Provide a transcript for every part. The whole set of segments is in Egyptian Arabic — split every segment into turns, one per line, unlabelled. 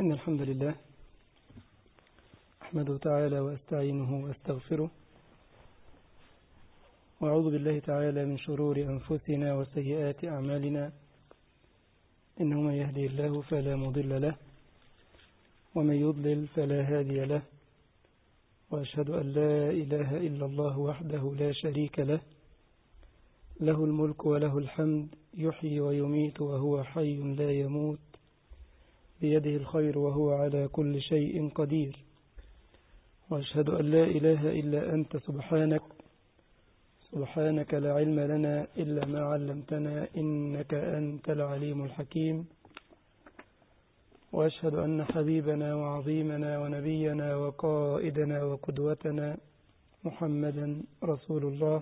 إن الحمد لله أحمده تعالى وأستعينه وأستغفره وأعوذ بالله تعالى من شرور أنفسنا وسيئات أعمالنا إنه من يهدي الله فلا مضل له ومن يضلل فلا هادي له وأشهد أن لا إله إلا الله وحده لا شريك له له الملك وله الحمد يحيي ويميت وهو حي لا يموت بيده الخير وهو على كل شيء قدير وأشهد أن لا إله إلا أنت سبحانك سبحانك لا علم لنا إلا ما علمتنا إنك أنت العليم الحكيم وأشهد أن حبيبنا وعظيمنا ونبينا وقائدنا وقدوتنا محمدا رسول الله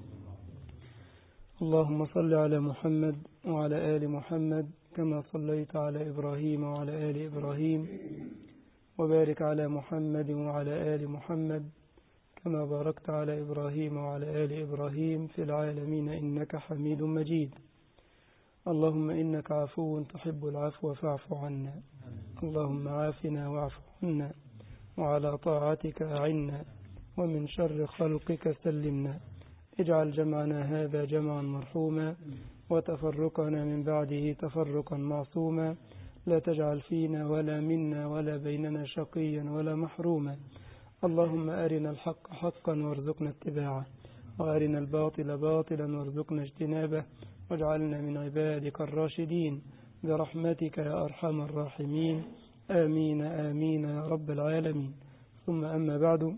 اللهم صل على محمد وعلى آل محمد كما صليت على إبراهيم وعلى آل إبراهيم وبارك على محمد وعلى آل محمد كما باركت على إبراهيم وعلى آل إبراهيم في العالمين إنك حميد مجيد اللهم إنك عفو تحب العفو فاعف عنا اللهم عافنا واعف عنا وعلى طاعتك أعنا ومن شر خلقك سلمنا اجعل جمعنا هذا جمعا مرحوما وتفرقنا من بعده تفرقا معصوما لا تجعل فينا ولا منا ولا بيننا شقيا ولا محروما اللهم أرنا الحق حقا وارزقنا اتباعه وأرنا الباطل باطلا وارزقنا اجتنابه واجعلنا من عبادك الراشدين برحمتك يا أرحم الراحمين آمين آمين يا رب العالمين ثم أما بعد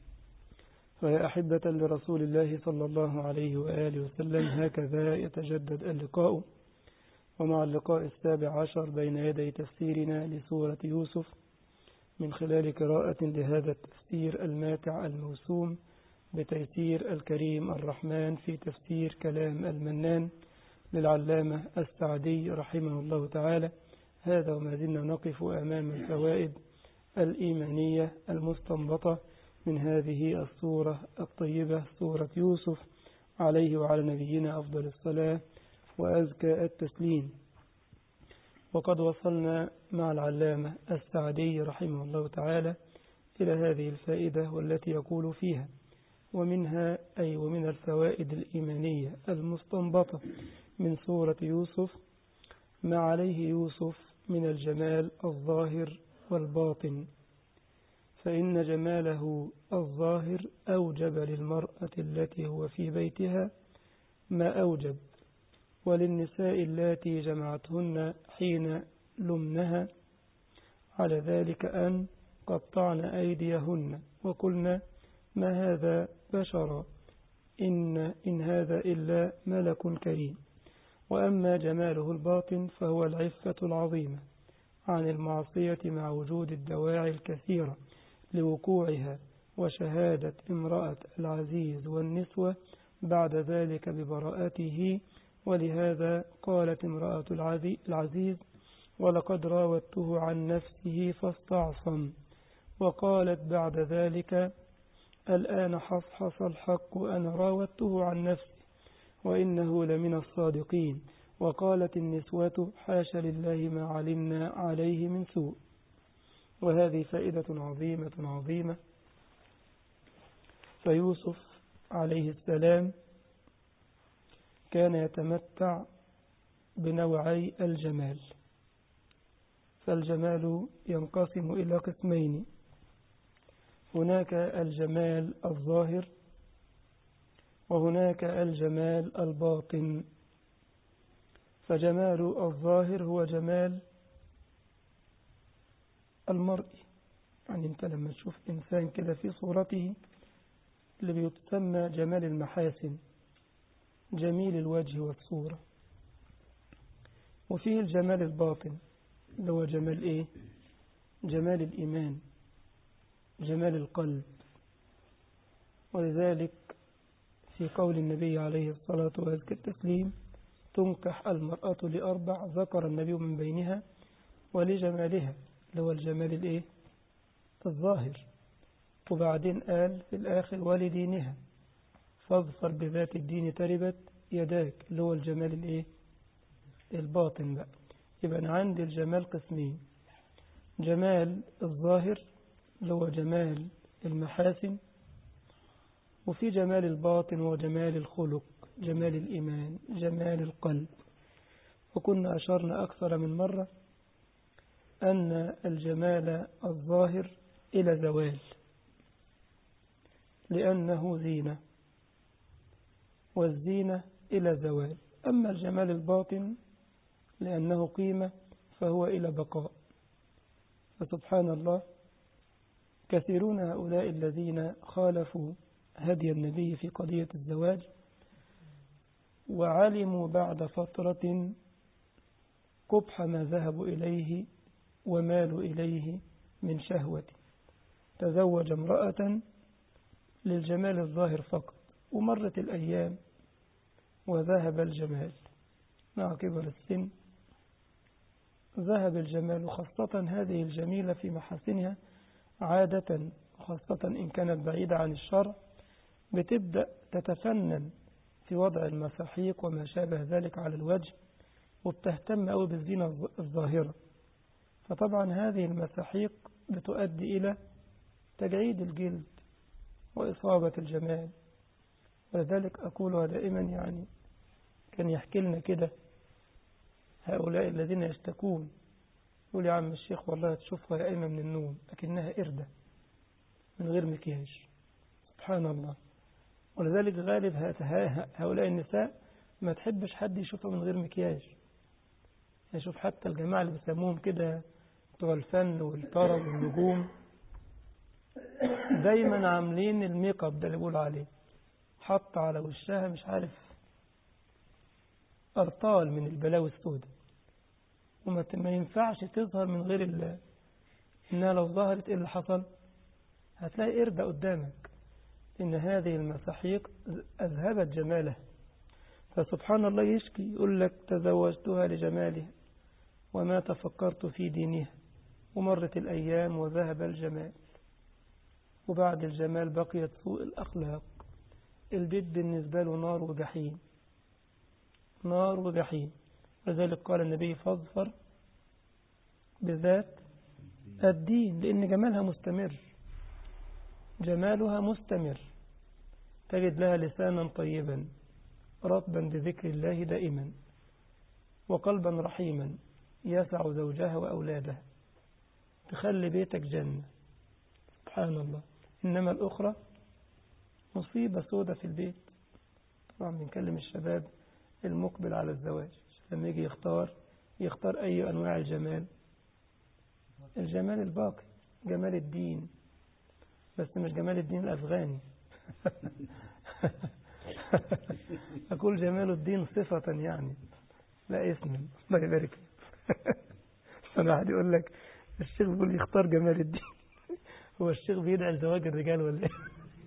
فيا أحبة لرسول الله صلى الله عليه وآله وسلم هكذا يتجدد اللقاء ومع اللقاء السابع عشر بين يدي تفسيرنا لسورة يوسف من خلال قراءة لهذا التفسير الماتع الموسوم بتيسير الكريم الرحمن في تفسير كلام المنان للعلامة السعدي رحمه الله تعالى هذا وما زلنا نقف أمام الفوائد الإيمانية المستنبطة من هذه الصورة الطيبة سورة يوسف عليه وعلى نبينا أفضل الصلاة وأزكى التسليم وقد وصلنا مع العلامة السعدي رحمه الله تعالى إلى هذه الفائدة والتي يقول فيها ومنها أي ومن الفوائد الإيمانية المستنبطة من سورة يوسف ما عليه يوسف من الجمال الظاهر والباطن فإن جماله الظاهر أوجب للمرأة التي هو في بيتها ما أوجب وللنساء اللاتي جمعتهن حين لمنها على ذلك أن قطعن أيديهن وقلن ما هذا بشرا إن, إن هذا إلا ملك كريم وأما جماله الباطن فهو العفة العظيمة عن المعصية مع وجود الدواعي الكثيرة لوقوعها وشهادة امرأة العزيز والنسوة بعد ذلك ببراءته ولهذا قالت امرأة العزيز ولقد راودته عن نفسه فاستعصم وقالت بعد ذلك الآن حصحص الحق أنا راودته عن نفسي وإنه لمن الصادقين وقالت النسوة حاش لله ما علمنا عليه من سوء وهذه فائدة عظيمة عظيمة فيوسف عليه السلام كان يتمتع بنوعي الجمال فالجمال ينقسم إلى قسمين هناك الجمال الظاهر وهناك الجمال الباطن فجمال الظاهر هو جمال المرء يعني انت لما تشوف إنسان كده في صورته اللي بيتسمى جمال المحاسن جميل الوجه والصورة وفيه الجمال الباطن اللي هو جمال ايه جمال الإيمان جمال القلب ولذلك في قول النبي عليه الصلاة والتسليم تنكح المرأة لأربع ذكر النبي من بينها ولجمالها اللي هو الجمال الايه الظاهر وبعدين قال في الآخر ولدينها فاظفر بذات الدين تربت يداك اللي هو الجمال الايه الباطن بقى يبقى أنا عندي الجمال قسمين جمال الظاهر اللي هو جمال المحاسن وفي جمال الباطن وجمال الخلق جمال الإيمان جمال القلب وكنا أشرنا أكثر من مرة أن الجمال الظاهر إلى زوال لأنه زينة والزينة إلى زوال أما الجمال الباطن لأنه قيمة فهو إلى بقاء فسبحان الله كثيرون هؤلاء الذين خالفوا هدي النبي في قضية الزواج وعلموا بعد فترة قبح ما ذهبوا إليه ومالوا إليه من شهوة تزوج امرأة للجمال الظاهر فقط ومرت الأيام وذهب الجمال مع كبر السن ذهب الجمال خاصة هذه الجميلة في محاسنها عادة خاصة إن كانت بعيدة عن الشرع بتبدأ تتفنن في وضع المساحيق وما شابه ذلك على الوجه وبتهتم أوي بالزينة الظاهرة فطبعا هذه المساحيق بتؤدي إلى تجعيد الجلد وإصابة الجمال ولذلك أقولها دائما يعني كان يحكي لنا كده هؤلاء الذين يشتكون يقول يا عم الشيخ والله تشوفها قايمة من النوم لكنها قردة من غير مكياج سبحان الله ولذلك غالب هؤلاء النساء ما تحبش حد يشوفها من غير مكياج يشوف حتى الجماعة اللي بيسموهم كده بتوع الفن والطرب والنجوم دايما عاملين الميك اب ده اللي بيقول عليه حط على وشها مش عارف أرطال من البلاوي السوداء وما ما ينفعش تظهر من غير الله إنها لو ظهرت إيه اللي حصل هتلاقي قردة قدامك إن هذه المساحيق أذهبت جماله فسبحان الله يشكي يقول لك تزوجتها لجمالها وما تفكرت في دينها ومرت الأيام وذهب الجمال وبعد الجمال بقيت سوء الأخلاق البيت بالنسبة له نار وجحيم نار وجحيم لذلك قال النبي فاظفر بذات الدين لأن جمالها مستمر جمالها مستمر تجد لها لسانا طيبا رطبا بذكر الله دائما وقلبا رحيما يسع زوجها وأولادها تخلي بيتك جنة سبحان الله إنما الأخرى مصيبة سودة في البيت طبعا بنكلم الشباب المقبل على الزواج لما يجي يختار يختار أي أنواع الجمال الجمال الباقي جمال الدين بس مش جمال الدين الأفغاني أقول جمال الدين صفة يعني لا اسم الله يبارك أنا واحد يقول لك الشيخ بيقول يختار جمال الدين هو الشيخ بيدعي لزواج الرجال ولا ايه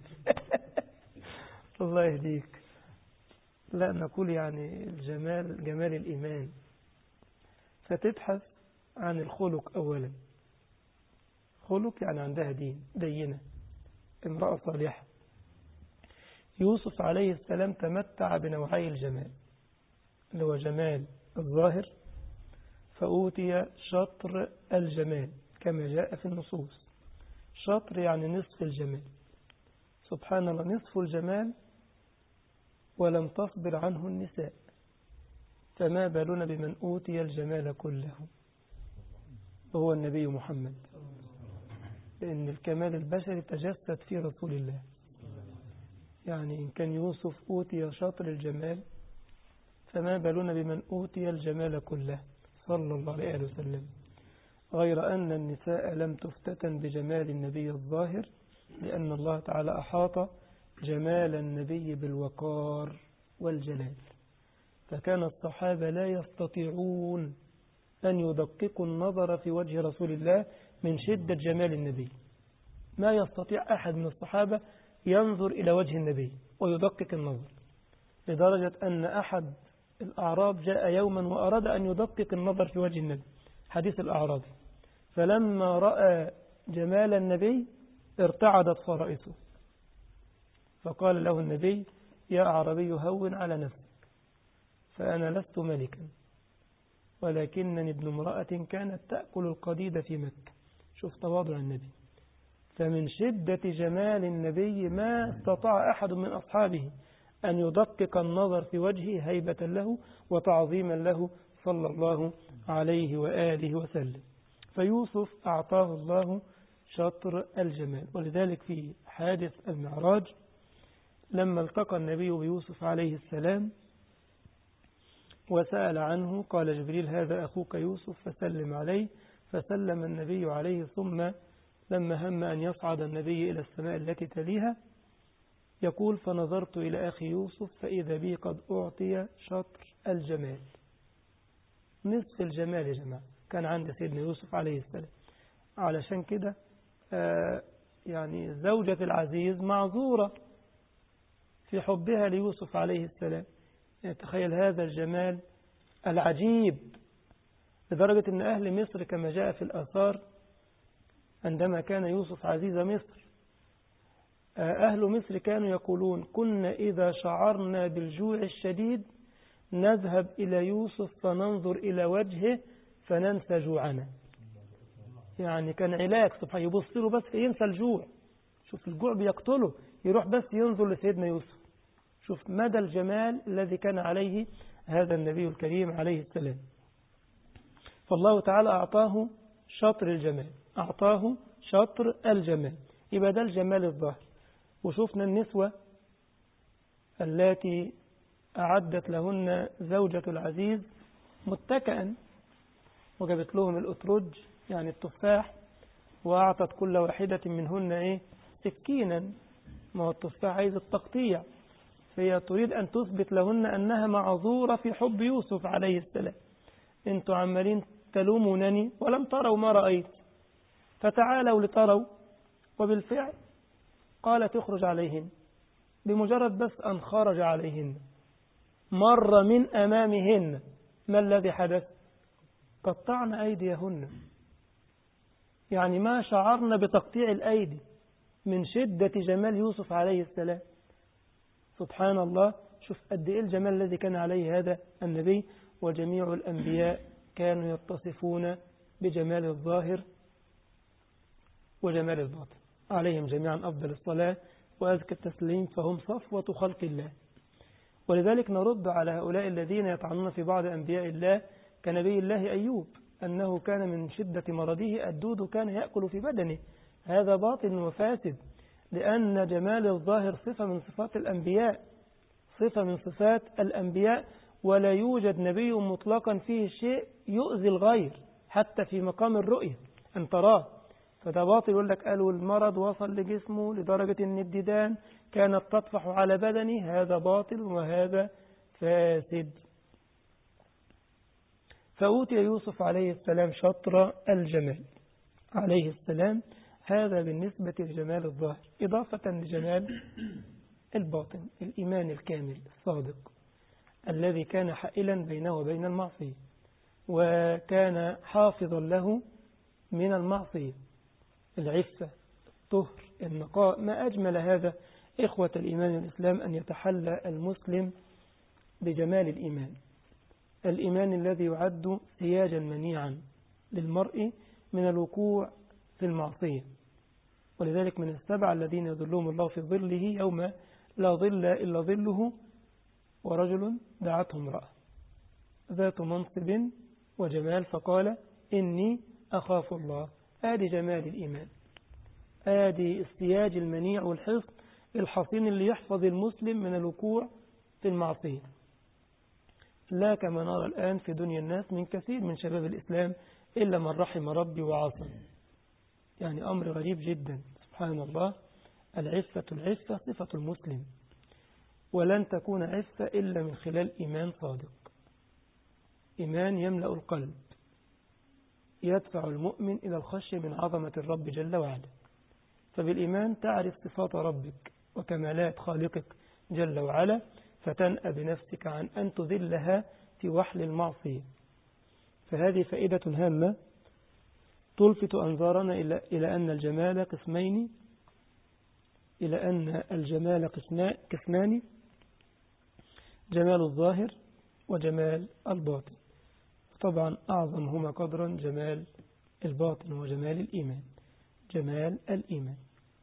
الله يهديك لا نقول يعني الجمال جمال الإيمان فتبحث عن الخلق أولا خلق يعني عندها دين دينة امرأة صالحة يوسف عليه السلام تمتع بنوعي الجمال اللي هو جمال الظاهر فأوتي شطر الجمال كما جاء في النصوص شطر يعني نصف الجمال سبحان الله نصف الجمال ولم تصبر عنه النساء فما بالنا بمن أوتي الجمال كله وهو النبي محمد لأن الكمال البشري تجسد في رسول الله يعني إن كان يوسف أوتي شطر الجمال فما بالنا بمن أوتي الجمال كله صلى الله عليه وسلم غير أن النساء لم تفتتن بجمال النبي الظاهر لأن الله تعالى أحاط جمال النبي بالوقار والجلال فكان الصحابة لا يستطيعون أن يدققوا النظر في وجه رسول الله من شدة جمال النبي ما يستطيع أحد من الصحابة ينظر إلى وجه النبي ويدقق النظر لدرجة أن أحد الأعراب جاء يوما وأراد أن يدقق النظر في وجه النبي حديث الأعرابي فلما رأى جمال النبي ارتعدت فرائسه فقال له النبي يا أعربي هون على نفسك فأنا لست ملكا ولكنني ابن امرأة كانت تأكل القديد في مكة شوف تواضع النبي فمن شدة جمال النبي ما استطاع أحد من أصحابه أن يدقق النظر في وجهه هيبة له وتعظيما له صلى الله عليه وآله وسلم فيوسف أعطاه الله شطر الجمال ولذلك في حادث المعراج لما التقى النبي بيوسف عليه السلام وسأل عنه قال جبريل هذا أخوك يوسف فسلم عليه فسلم النبي عليه ثم لما هم أن يصعد النبي إلى السماء التي تليها يقول فنظرت إلى أخي يوسف فإذا بي قد أعطي شطر الجمال نصف الجمال يا جماعة كان عند سيدنا يوسف عليه السلام علشان كده آه يعني زوجة العزيز معذورة في حبها ليوسف عليه السلام يعني تخيل هذا الجمال العجيب لدرجة أن أهل مصر كما جاء في الآثار عندما كان يوسف عزيز مصر أهل مصر كانوا يقولون كنا إذا شعرنا بالجوع الشديد نذهب إلى يوسف فننظر إلى وجهه فننسى جوعنا يعني كان علاج سبحانه يبص له بس ينسى الجوع شوف الجوع بيقتله يروح بس ينظر لسيدنا يوسف شوف مدى الجمال الذي كان عليه هذا النبي الكريم عليه السلام فالله تعالى أعطاه شطر الجمال أعطاه شطر الجمال يبقى ده الجمال الظاهر وشوفنا النسوة التي أعدت لهن زوجة العزيز متكئا وجابت لهم الأترج يعني التفاح وأعطت كل واحدة منهن إيه سكينا ما هو التفاح عايز التقطيع فهي تريد أن تثبت لهن أنها معذورة في حب يوسف عليه السلام انتوا عمالين تلومونني ولم تروا ما رأيت فتعالوا لتروا وبالفعل قال تخرج عليهن بمجرد بس أن خرج عليهن مر من أمامهن ما الذي حدث قطعنا أيديهن يعني ما شعرنا بتقطيع الأيدي من شدة جمال يوسف عليه السلام سبحان الله شوف قد إيه الجمال الذي كان عليه هذا النبي وجميع الأنبياء كانوا يتصفون بجمال الظاهر وجمال الباطن عليهم جميعا أفضل الصلاة وأزكى التسليم فهم صفوة خلق الله ولذلك نرد على هؤلاء الذين يطعنون في بعض أنبياء الله كنبي الله أيوب أنه كان من شدة مرضه الدود كان يأكل في بدنه هذا باطل وفاسد لأن جمال الظاهر صفة من صفات الأنبياء صفة من صفات الأنبياء ولا يوجد نبي مطلقا فيه شيء يؤذي الغير حتى في مقام الرؤية أن تراه فده باطل يقول لك قالوا المرض وصل لجسمه لدرجة أن الديدان كانت تطفح على بدنه هذا باطل وهذا فاسد فأوتي يوسف عليه السلام شطر الجمال عليه السلام هذا بالنسبة لجمال الظاهر إضافة لجمال الباطن الإيمان الكامل الصادق الذي كان حائلا بينه وبين المعصية وكان حافظا له من المعصية العفة الطهر النقاء ما أجمل هذا إخوة الإيمان الإسلام أن يتحلى المسلم بجمال الإيمان الإيمان الذي يعد سياجا منيعا للمرء من الوقوع في المعصية ولذلك من السبع الذين يظلهم الله في ظله يوم لا ظل إلا ظله ورجل دعته امرأة ذات منصب وجمال فقال إني أخاف الله آدي جمال الإيمان آدي السياج المنيع والحصن الحصين اللي يحفظ المسلم من الوقوع في المعصية لا كما نرى الآن في دنيا الناس من كثير من شباب الإسلام إلا من رحم ربي وعصى يعني أمر غريب جدا سبحان الله العفة العفة صفة المسلم ولن تكون عفة إلا من خلال إيمان صادق إيمان يملأ القلب يدفع المؤمن إلى الخشية من عظمة الرب جل وعلا فبالإيمان تعرف صفات ربك وكمالات خالقك جل وعلا فتنأى بنفسك عن أن تذلها في وحل المعصية فهذه فائدة هامة تلفت أنظارنا إلى أن الجمال قسمين إلى أن الجمال قسمان جمال الظاهر وجمال الباطن طبعا أعظمهما قدرا جمال الباطن وجمال الإيمان جمال الإيمان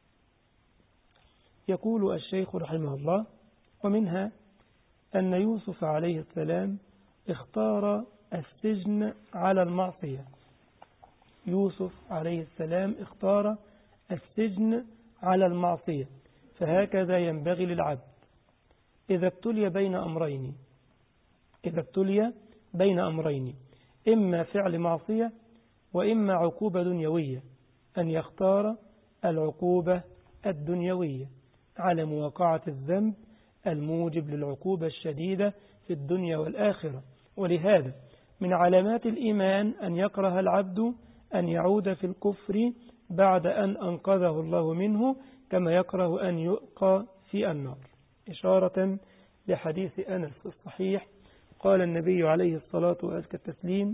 يقول الشيخ رحمه الله ومنها أن يوسف عليه السلام اختار السجن على المعصية يوسف عليه السلام اختار السجن على المعصية فهكذا ينبغي للعبد إذا ابتلي بين أمرين إذا ابتلي بين أمرين إما فعل معصية وإما عقوبة دنيوية أن يختار العقوبة الدنيوية على مواقعة الذنب الموجب للعقوبة الشديدة في الدنيا والآخرة ولهذا من علامات الإيمان أن يكره العبد أن يعود في الكفر بعد أن أنقذه الله منه كما يكره أن يؤقى في النار إشارة لحديث أنس الصحيح قال النبي عليه الصلاة وأزكى التسليم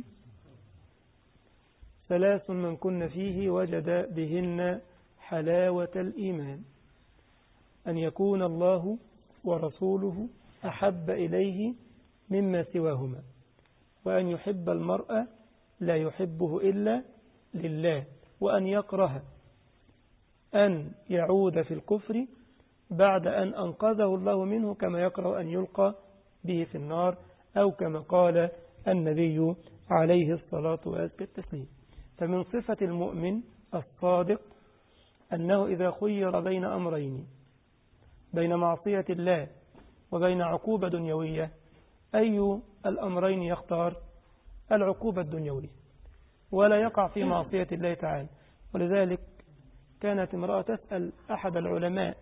ثلاث من كن فيه وجد بهن حلاوة الإيمان أن يكون الله ورسوله أحب إليه مما سواهما وأن يحب المرأة لا يحبه إلا لله وأن يكره أن يعود في الكفر بعد أن أنقذه الله منه كما يكره أن يلقى به في النار أو كما قال النبي عليه الصلاة والسلام فمن صفة المؤمن الصادق أنه إذا خير بين أمرين بين معصية الله وبين عقوبة دنيوية أي الأمرين يختار العقوبة الدنيوية ولا يقع في معصية الله تعالى ولذلك كانت امرأة تسأل أحد العلماء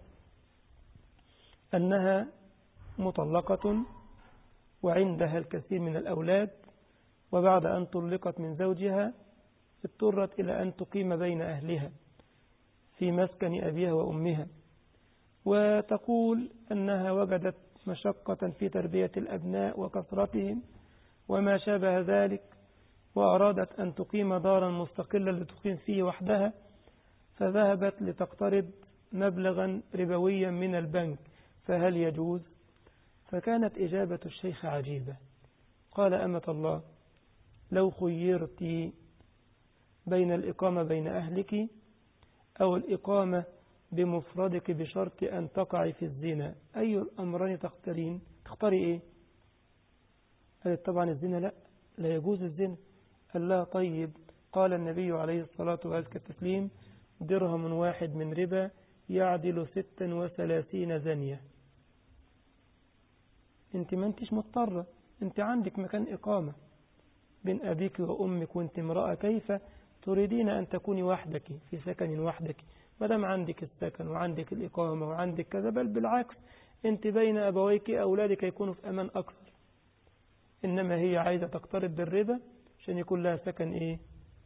أنها مطلقة وعندها الكثير من الأولاد وبعد أن طلقت من زوجها اضطرت إلى أن تقيم بين أهلها في مسكن أبيها وأمها وتقول أنها وجدت مشقة في تربية الأبناء وكثرتهم وما شابه ذلك وأرادت أن تقيم دارا مستقلة لتقيم فيه وحدها فذهبت لتقترض مبلغا ربويا من البنك فهل يجوز فكانت إجابة الشيخ عجيبة قال أمة الله لو خيرت بين الإقامة بين أهلك أو الإقامة بمفردك بشرط أن تقع في الزنا أي الأمرين تختارين تختاري إيه قالت طبعا الزنا لا لا يجوز الزنا قال لها طيب قال النبي عليه الصلاة والتسليم درهم واحد من ربا يعدل ستا وثلاثين زنية انت ما انتش مضطرة انت عندك مكان إقامة بين أبيك وأمك وانت امرأة كيف تريدين أن تكوني وحدك في سكن وحدك ما دام عندك السكن وعندك الإقامة وعندك كذا بل بالعكس انت بين أبويك أولادك يكونوا في أمان أكثر إنما هي عايزة تقترب بالربا عشان يكون لها سكن إيه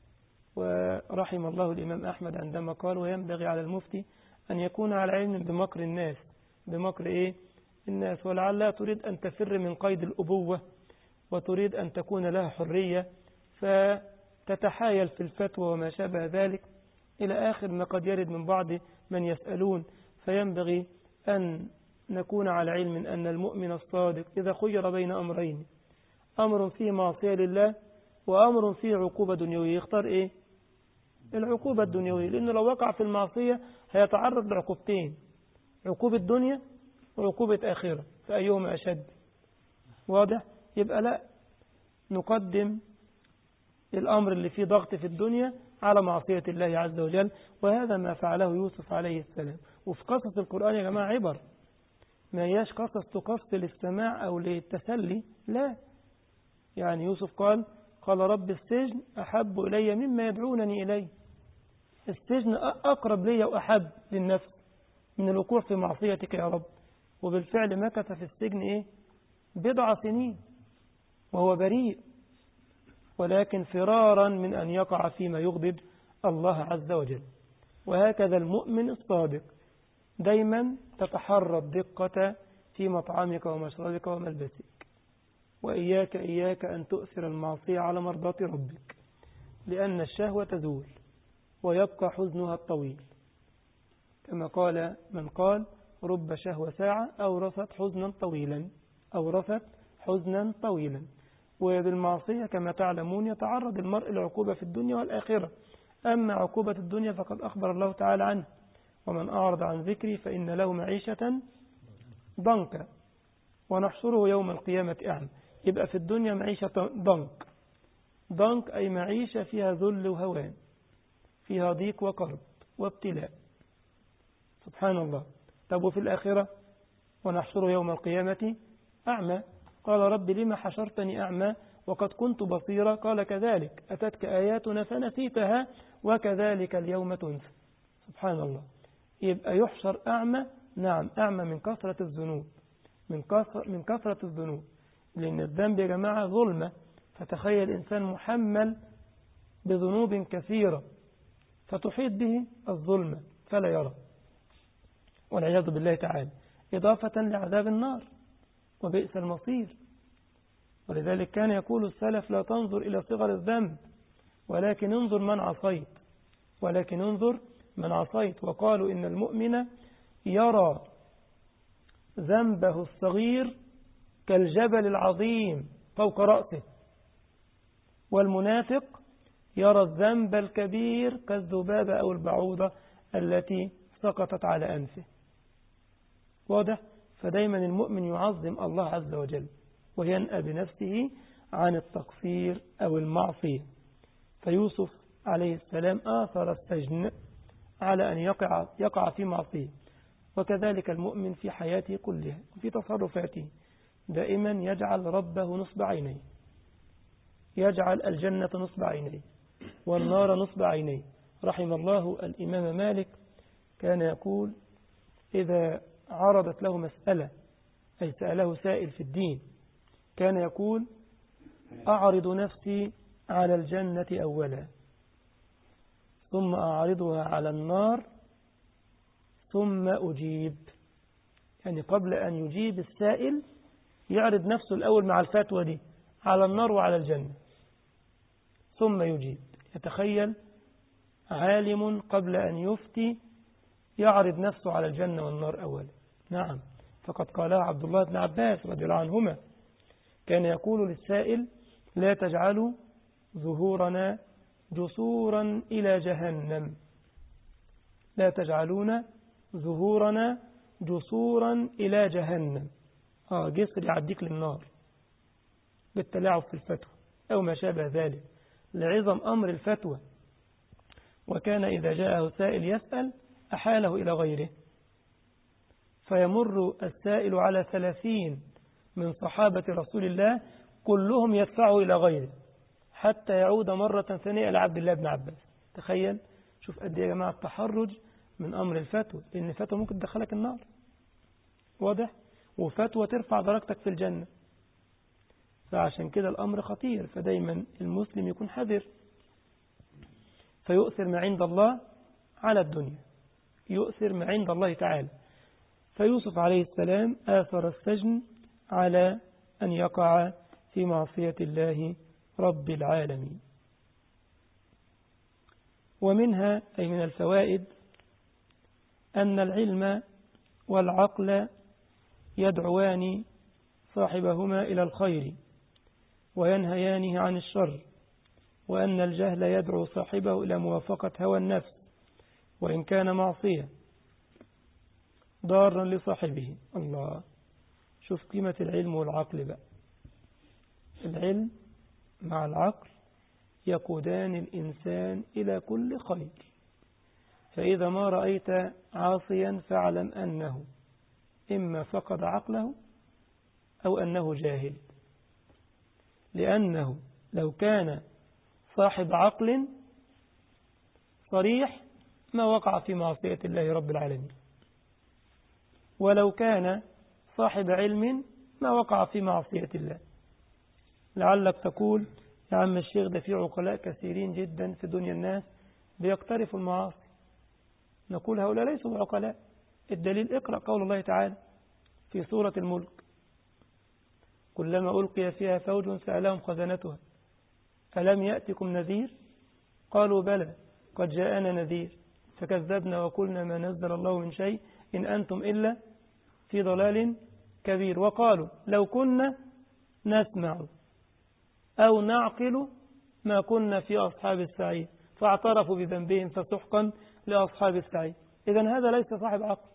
ورحم الله الإمام أحمد عندما قال وينبغي على المفتي أن يكون على علم بمكر الناس بمكر إيه الناس ولعلها تريد أن تفر من قيد الأبوة وتريد أن تكون لها حرية فتتحايل في الفتوى وما شابه ذلك إلى آخر ما قد يرد من بعض من يسألون فينبغي أن نكون على علم أن المؤمن الصادق إذا خير بين أمرين أمر فيه معصية لله وأمر فيه عقوبة دنيوية يختار إيه العقوبة الدنيوية لأنه لو وقع في المعصية هيتعرض لعقوبتين عقوبة دنيا وعقوبة آخرة فأيهما أشد واضح يبقى لا نقدم الأمر اللي فيه ضغط في الدنيا على معصية الله عز وجل وهذا ما فعله يوسف عليه السلام وفي قصص القرآن يا جماعة عبر ما هياش قصص تقص للسماع أو للتسلي لا يعني يوسف قال قال رب السجن أحب إلي مما يدعونني إليه السجن أقرب لي وأحب للنفس من الوقوع في معصيتك يا رب وبالفعل مكث في السجن إيه بضع سنين وهو بريء ولكن فرارا من أن يقع فيما يغضب الله عز وجل وهكذا المؤمن الصادق دايما تتحرى الدقة في مطعمك ومشربك وملبسك وإياك إياك أن تؤثر المعصية على مرضاة ربك لأن الشهوة تزول ويبقى حزنها الطويل كما قال من قال رب شهوة ساعة أورثت حزنا طويلا أورثت حزنا طويلا وبالمعصية كما تعلمون يتعرض المرء لعقوبة في الدنيا والآخرة أما عقوبة الدنيا فقد أخبر الله تعالى عنه ومن أعرض عن ذكري فإن له معيشة ضنكا ونحشره يوم القيامة أعمى يبقى في الدنيا معيشة ضنك ضنك أي معيشة فيها ذل وهوان فيها ضيق وقرب وابتلاء سبحان الله طب وفي الآخرة ونحشره يوم القيامة أعمى قال رب لما حشرتني أعمى وقد كنت بصيرا قال كذلك أتتك آياتنا فنسيتها وكذلك اليوم تنسى سبحان الله يبقى يحشر أعمى نعم أعمى من كثرة الذنوب من كثرة, من كثرة الذنوب لأن الذنب يا جماعة ظلمة فتخيل إنسان محمل بذنوب كثيرة فتحيط به الظلمة فلا يرى والعياذ بالله تعالى إضافة لعذاب النار وبئس المصير ولذلك كان يقول السلف لا تنظر إلى صغر الذنب ولكن انظر من عصيت ولكن انظر من عصيت وقالوا إن المؤمن يرى ذنبه الصغير كالجبل العظيم فوق رأسه والمنافق يرى الذنب الكبير كالذبابة أو البعوضة التي سقطت على أنفه واضح فدايما المؤمن يعظم الله عز وجل وينأى بنفسه عن التقصير أو المعصية فيوسف عليه السلام آثر السجن على أن يقع, يقع في معصية وكذلك المؤمن في حياته كلها وفي تصرفاته دائما يجعل ربه نصب عينيه يجعل الجنة نصب عينيه والنار نصب عينيه رحم الله الإمام مالك كان يقول إذا عرضت له مسألة أي سأله سائل في الدين كان يقول أعرض نفسي على الجنة أولا ثم أعرضها على النار ثم أجيب يعني قبل أن يجيب السائل يعرض نفسه الأول مع الفتوى دي على النار وعلى الجنة ثم يجيب يتخيل عالم قبل أن يفتي يعرض نفسه على الجنة والنار أولا نعم فقد قالها عبد الله بن عباس رضي الله عنهما كان يقول للسائل لا تجعلوا ظهورنا جسورا إلى جهنم لا تجعلون ظهورنا جسورا إلى جهنم آه جسر يعديك للنار بالتلاعب في الفتوى أو ما شابه ذلك لعظم أمر الفتوى وكان إذا جاءه سائل يسأل أحاله إلى غيره فيمر السائل على ثلاثين من صحابة رسول الله كلهم يدفعوا إلى غيره حتى يعود مرة ثانية إلى عبد الله بن عباس تخيل شوف قد إيه يا جماعة التحرج من أمر الفتوى لأن الفتوى ممكن تدخلك النار واضح وفتوى ترفع درجتك في الجنة فعشان كده الأمر خطير فدايما المسلم يكون حذر فيؤثر ما عند الله على الدنيا يؤثر ما عند الله تعالى فيوسف عليه السلام آثر السجن على أن يقع في معصية الله رب العالمين ومنها أي من الفوائد أن العلم والعقل يدعوان صاحبهما إلى الخير وينهيانه عن الشر وأن الجهل يدعو صاحبه إلى موافقة هوى النفس وإن كان معصية ضارا لصاحبه الله شوف قيمة العلم والعقل بقى العلم مع العقل يقودان الإنسان إلى كل خير فإذا ما رأيت عاصيا فاعلم أنه إما فقد عقله أو أنه جاهل لأنه لو كان صاحب عقل صريح ما وقع في معصية الله رب العالمين ولو كان صاحب علم ما وقع في معصية الله لعلك تقول يا عم الشيخ ده في عقلاء كثيرين جدا في دنيا الناس بيقترفوا المعاصي نقول هؤلاء ليسوا عقلاء الدليل اقرأ قول الله تعالى في سورة الملك كلما ألقي فيها فوج سألهم خزنتها ألم يأتكم نذير قالوا بلى قد جاءنا نذير فكذبنا وقلنا ما نزل الله من شيء إن أنتم إلا في ضلال كبير وقالوا لو كنا نسمع أو نعقل ما كنا في أصحاب السعير فاعترفوا بذنبهم فسحقا لأصحاب السعير إذا هذا ليس صاحب عقل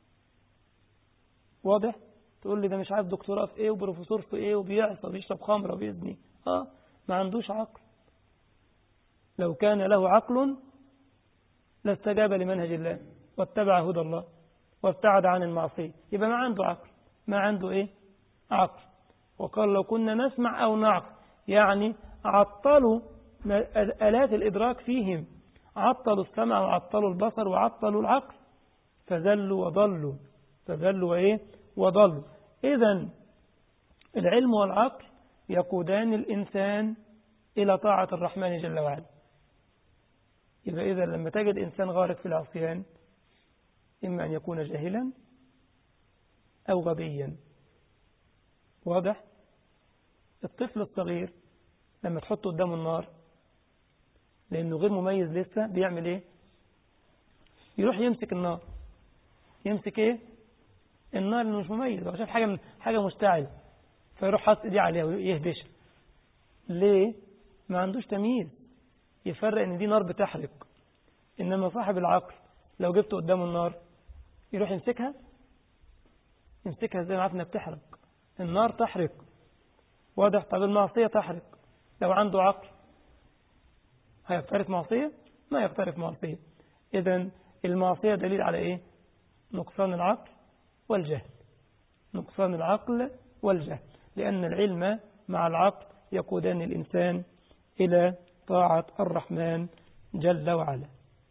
واضح تقول لي ده مش عارف دكتوراه في ايه وبروفيسور في ايه وبيعصى وبيشرب خمره وبيزني اه ما عندوش عقل لو كان له عقل لاستجاب لمنهج الله واتبع هدى الله وابتعد عن المعصية يبقى ما عنده عقل ما عنده ايه عقل وقال لو كنا نسمع أو نعقل يعني عطلوا آلات الإدراك فيهم عطلوا السمع وعطلوا البصر وعطلوا العقل فذلوا وضلوا فذلوا وإيه وضلوا إذا العلم والعقل يقودان الإنسان إلى طاعة الرحمن جل وعلا يبقى إذا لما تجد إنسان غارق في العصيان إما أن يكون جاهلا أو غبيا واضح الطفل الصغير لما تحطه قدام النار لأنه غير مميز لسه بيعمل إيه يروح يمسك النار يمسك إيه النار اللي مش مميز هو شاف حاجة من حاجة مشتعلة فيروح حاطط ايديه عليها ويهبشها ليه ما عندوش تمييز يفرق ان دي نار بتحرق انما صاحب العقل لو جبته قدام النار يروح يمسكها يمسكها زي ما عارف انها بتحرق النار تحرق واضح طب المعصية تحرق لو عنده عقل هيقترف معصية ما يقترف معصية إذا المعصية دليل على إيه نقصان العقل والجهل نقصان العقل والجهل لأن العلم مع العقل يقودان الإنسان إلى طاعة الرحمن جل وعلا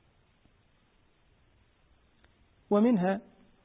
ومنها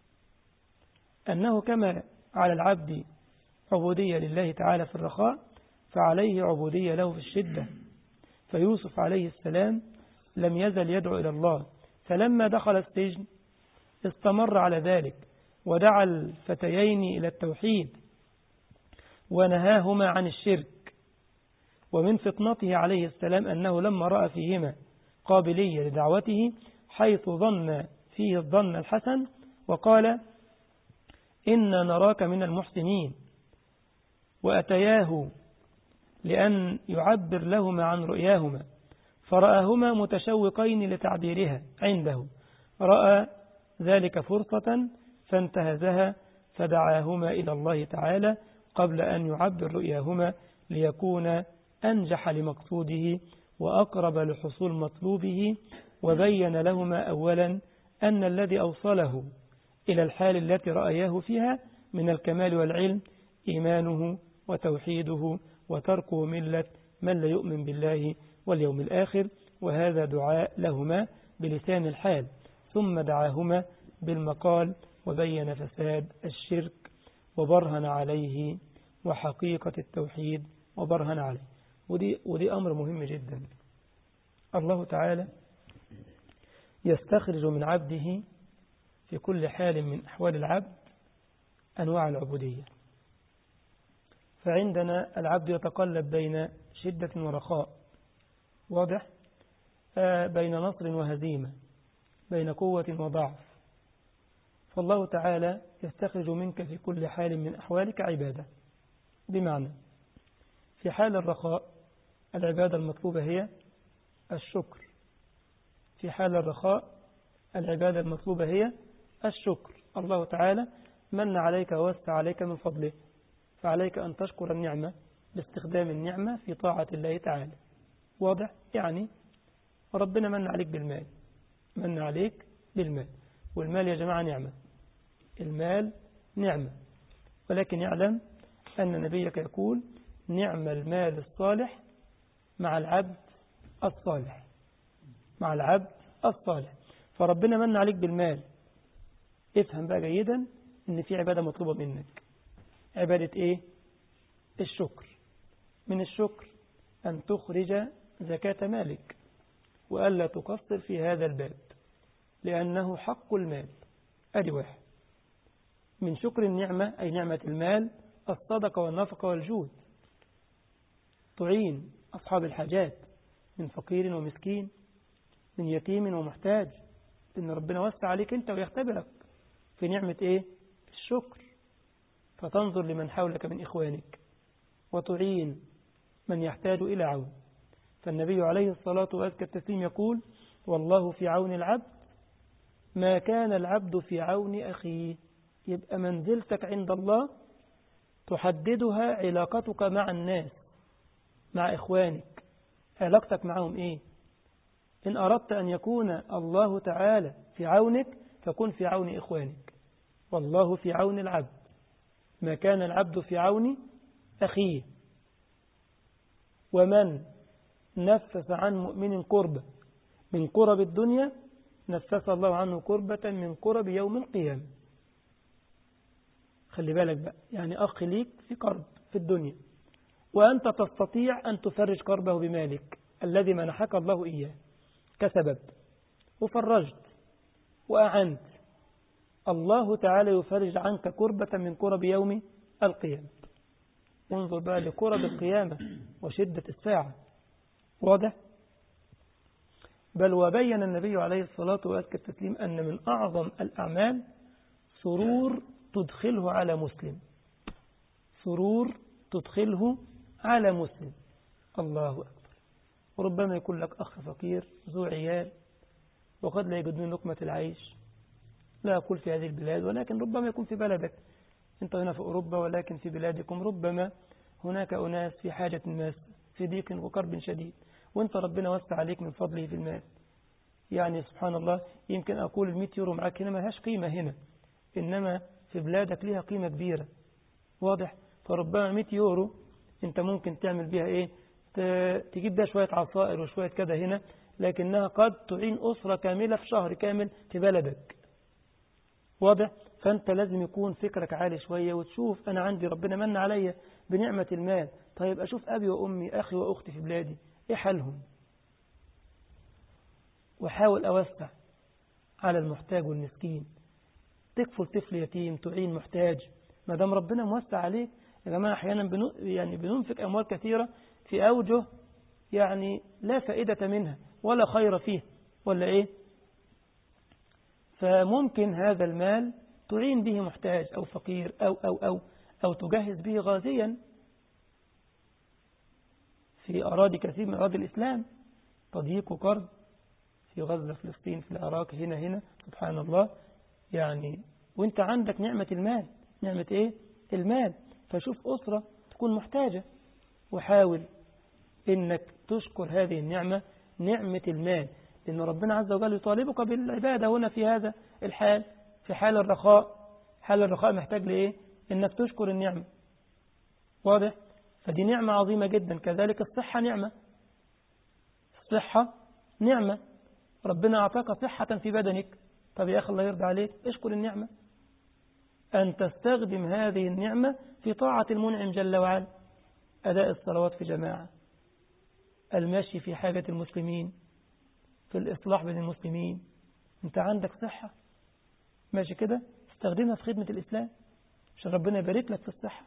أنه كما على العبد عبودية لله تعالى في الرخاء فعليه عبودية له في الشدة فيوسف عليه السلام لم يزل يدعو إلى الله فلما دخل السجن استمر على ذلك ودعا الفتيين إلى التوحيد ونهاهما عن الشرك ومن فطنته عليه السلام أنه لما رأى فيهما قابلية لدعوته حيث ظن فيه الظن الحسن وقال إنا نراك من المحسنين وأتياه لأن يعبر لهما عن رؤياهما فرآهما متشوقين لتعبيرها عنده رأى ذلك فرصة فانتهزها فدعاهما إلى الله تعالى قبل أن يعبر رؤياهما ليكون أنجح لمقصوده وأقرب لحصول مطلوبه وبين لهما أولا أن الذي أوصله إلى الحال التي رأياه فيها من الكمال والعلم إيمانه وتوحيده وتركه ملة من لا يؤمن بالله واليوم الآخر وهذا دعاء لهما بلسان الحال ثم دعاهما بالمقال وبين فساد الشرك وبرهن عليه وحقيقة التوحيد وبرهن عليه ودي, ودي أمر مهم جدا الله تعالى يستخرج من عبده في كل حال من أحوال العبد أنواع العبودية فعندنا العبد يتقلب بين شدة ورخاء واضح آه بين نصر وهزيمة بين قوة وضعف فالله تعالى يستخرج منك في كل حال من أحوالك عبادة بمعنى في حال الرخاء العبادة المطلوبة هي الشكر في حال الرخاء العبادة المطلوبة هي الشكر الله تعالى من عليك ووسع عليك من فضله فعليك أن تشكر النعمة باستخدام النعمة في طاعة الله تعالى واضح يعني ربنا من عليك بالمال من عليك بالمال والمال يا جماعة نعمة المال نعمة ولكن يعلم أن نبيك يقول نعم المال الصالح مع العبد الصالح مع العبد الصالح فربنا من عليك بالمال افهم بقى جيدا ان في عبادة مطلوبة منك عبادة ايه الشكر من الشكر أن تخرج زكاة مالك وألا تقصر في هذا الباب لأنه حق المال أدي واحد من شكر النعمة أي نعمة المال الصدقة والنفقة والجود تعين أصحاب الحاجات من فقير ومسكين من يتيم ومحتاج إن ربنا وسع عليك أنت ويختبرك في نعمة إيه الشكر فتنظر لمن حولك من إخوانك وتعين من يحتاج إلى عون فالنبي عليه الصلاة وأزكى التسليم يقول والله في عون العبد ما كان العبد في عون أخيه يبقى منزلتك عند الله تحددها علاقتك مع الناس مع إخوانك علاقتك معهم إيه إن أردت أن يكون الله تعالى في عونك فكن في عون إخوانك والله في عون العبد ما كان العبد في عون أخيه ومن نفس عن مؤمن قربة من قرب الدنيا نفس الله عنه قربة من قرب يوم القيامة خلي بالك بقى يعني أخ ليك في قرب في الدنيا وأنت تستطيع أن تفرج قربه بمالك الذي منحك الله إياه كسبب وفرجت وأعنت الله تعالى يفرج عنك كربة من كرب يوم القيامة انظر بقى لكرب القيامة وشدة الساعة واضح بل وبين النبي عليه الصلاة وأزكى التسليم أن من أعظم الأعمال سرور تدخله على مسلم سرور تدخله على مسلم الله أكبر وربما يكون لك أخ فقير ذو عيال وقد لا يجدون لقمة العيش لا أقول في هذه البلاد ولكن ربما يكون في بلدك أنت هنا في أوروبا ولكن في بلادكم ربما هناك أناس في حاجة الناس في ضيق وكرب شديد وانت ربنا وسع عليك من فضله في المال يعني سبحان الله يمكن أقول المئة يورو معك هنا ما لهاش قيمة هنا إنما في بلادك لها قيمة كبيرة واضح فربما 100 يورو انت ممكن تعمل بها ايه تجيب بها شوية عصائر وشوية كده هنا لكنها قد تعين أسرة كاملة في شهر كامل في بلدك واضح فأنت لازم يكون فكرك عالي شوية وتشوف أنا عندي ربنا من عليا بنعمة المال طيب أشوف أبي وأمي أخي وأختي في بلادي إيه حالهم وحاول أوسع على المحتاج والمسكين تكفل طفل يتيم تعين محتاج ما دام ربنا موسع عليك يا جماعة أحيانا بنو يعني بننفق أموال كثيرة في أوجه يعني لا فائدة منها ولا خير فيه ولا إيه فممكن هذا المال تعين به محتاج أو فقير أو أو أو أو تجهز به غازيا في أراضي كثير من أراضي الإسلام تضييق وقرض في غزة فلسطين في العراق هنا هنا سبحان الله يعني وانت عندك نعمة المال نعمة ايه المال فشوف أسرة تكون محتاجة وحاول انك تشكر هذه النعمة نعمة المال لأن ربنا عز وجل يطالبك بالعبادة هنا في هذا الحال في حال الرخاء حال الرخاء محتاج لإيه إنك تشكر النعمة واضح فدي نعمة عظيمة جدا كذلك الصحة نعمة الصحة نعمة ربنا أعطاك صحة في بدنك طب يا أخي الله يرضى عليك اشكر النعمة أن تستخدم هذه النعمة في طاعة المنعم جل وعلا أداء الصلوات في جماعة المشي في حاجة المسلمين في الإصلاح بين المسلمين أنت عندك صحة ماشي كده استخدمها في خدمة الإسلام عشان ربنا يبارك لك في الصحة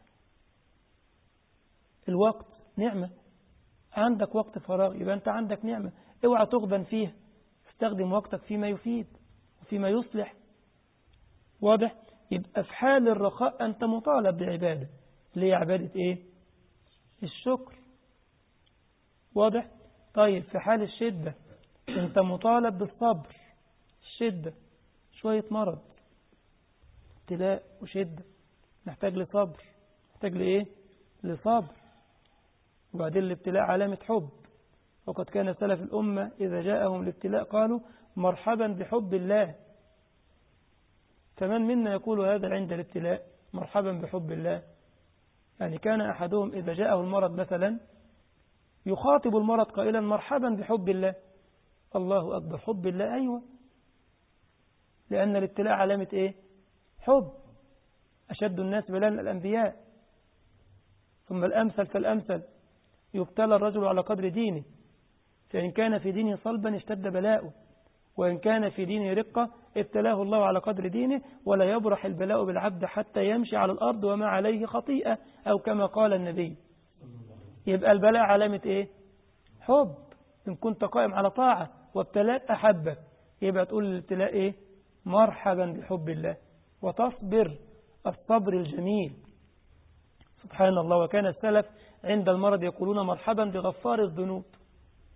الوقت نعمة عندك وقت فراغ يبقى أنت عندك نعمة اوعى تغبن فيها استخدم وقتك فيما يفيد وفيما يصلح واضح يبقى في حال الرخاء أنت مطالب بعبادة ليه عبادة إيه الشكر واضح طيب في حال الشدة أنت مطالب بالصبر الشدة شوية مرض ابتلاء وشدة محتاج لصبر محتاج لإيه لصبر وبعدين الابتلاء علامة حب وقد كان سلف الأمة إذا جاءهم الابتلاء قالوا مرحبا بحب الله فمن منا يقول هذا عند الابتلاء مرحبا بحب الله يعني كان أحدهم إذا جاءه المرض مثلا يخاطب المرض قائلا مرحبا بحب الله الله أكبر حب الله أيوة لأن الابتلاء علامة إيه حب أشد الناس بلاء الأنبياء ثم الأمثل فالأمثل يبتلى الرجل على قدر دينه فإن كان في دينه صلبا اشتد بلاؤه وإن كان في دينه رقة ابتلاه الله على قدر دينه ولا يبرح البلاء بالعبد حتى يمشي على الأرض وما عليه خطيئة أو كما قال النبي يبقى البلاء علامة إيه حب إن كنت قائم على طاعة وابتلاك أحبك يبقى تقول الابتلاء إيه مرحبا بحب الله وتصبر الصبر الجميل سبحان الله وكان السلف عند المرض يقولون مرحبا بغفار الذنوب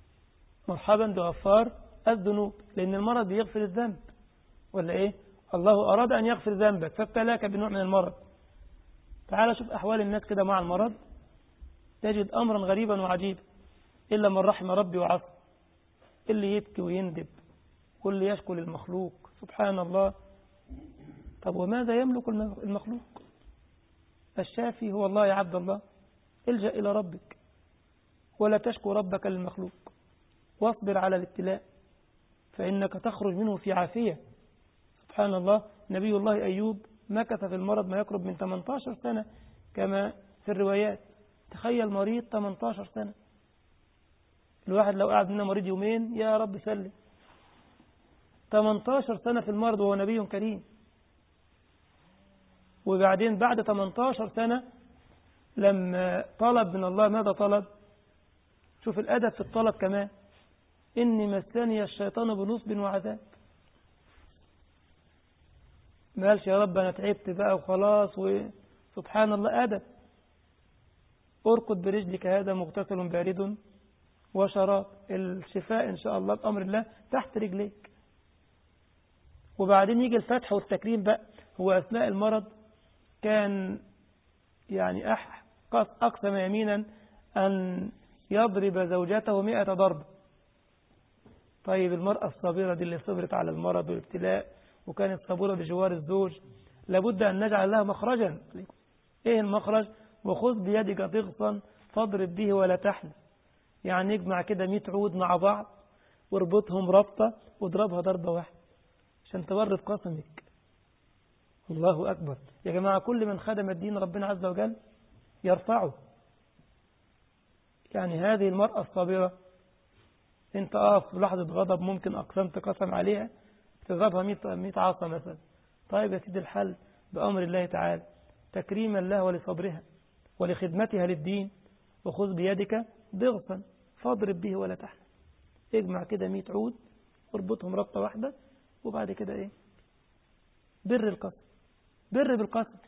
مرحبا بغفار الذنوب لأن المرض بيغفر الذنب ولا إيه الله أراد أن يغفر ذنبك فابتلاك بنوع من المرض تعال شوف أحوال الناس كده مع المرض تجد أمرا غريبا وعجيبا إلا من رحم ربي وعصى اللي يبكي ويندب واللي يشكو للمخلوق سبحان الله طب وماذا يملك المخلوق الشافي هو الله يا عبد الله الجأ إلى ربك ولا تشكو ربك للمخلوق واصبر على الابتلاء فإنك تخرج منه في عافية سبحان الله نبي الله أيوب مكث في المرض ما يقرب من 18 سنة كما في الروايات تخيل مريض 18 سنة الواحد لو قعد منا مريض يومين يا رب سلم 18 سنة في المرض وهو نبي كريم وبعدين بعد 18 سنة لما طلب من الله ماذا طلب شوف الأدب في الطلب كمان إني مسني الشيطان بنصب وعذاب ما قالش يا رب أنا تعبت بقى وخلاص وسبحان الله أدب اركض برجلك هذا مغتسل بارد وشراب الشفاء إن شاء الله بأمر الله تحت رجليك وبعدين يجي الفتح والتكريم بقى هو أثناء المرض كان يعني أح أقسم يمينا أن يضرب زوجته مئة ضرب طيب المرأة الصابرة دي اللي صبرت على المرض والابتلاء وكانت صبورة بجوار الزوج لابد أن نجعل لها مخرجا إيه المخرج وخذ بيدك ضغطا فاضرب به ولا تحنى يعني اجمع كده 100 عود مع بعض واربطهم ربطة واضربها ضربة واحدة عشان تورد قسمك الله أكبر يا جماعة كل من خدم الدين ربنا عز وجل يرفعه يعني هذه المرأة الصابرة انت اه في لحظة غضب ممكن أقسمت قسم عليها تضربها 100 عصا مثلا طيب يا سيدي الحل بأمر الله تعالى تكريما لها ولصبرها ولخدمتها للدين وخذ بيدك ضغطا فاضرب به ولا تحنى اجمع كده 100 عود واربطهم ربطة واحدة وبعد كده ايه بر القسم بر بالقسم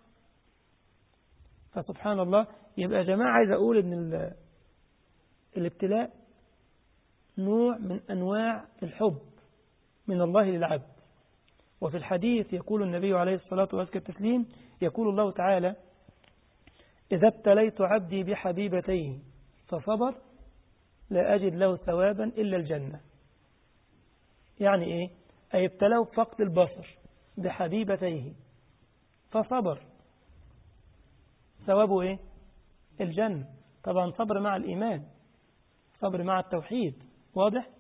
فسبحان الله يبقى يا جماعة عايز أقول إن الابتلاء نوع من أنواع الحب من الله للعبد وفي الحديث يقول النبي عليه الصلاة والسلام التسليم يقول الله تعالى إذا ابتليت عبدي بحبيبتيه فصبر لا أجد له ثوابا إلا الجنة يعني إيه أي ابتلاه بفقد البصر بحبيبتيه فصبر ثوابه إيه الجنة طبعا صبر مع الإيمان صبر مع التوحيد واضح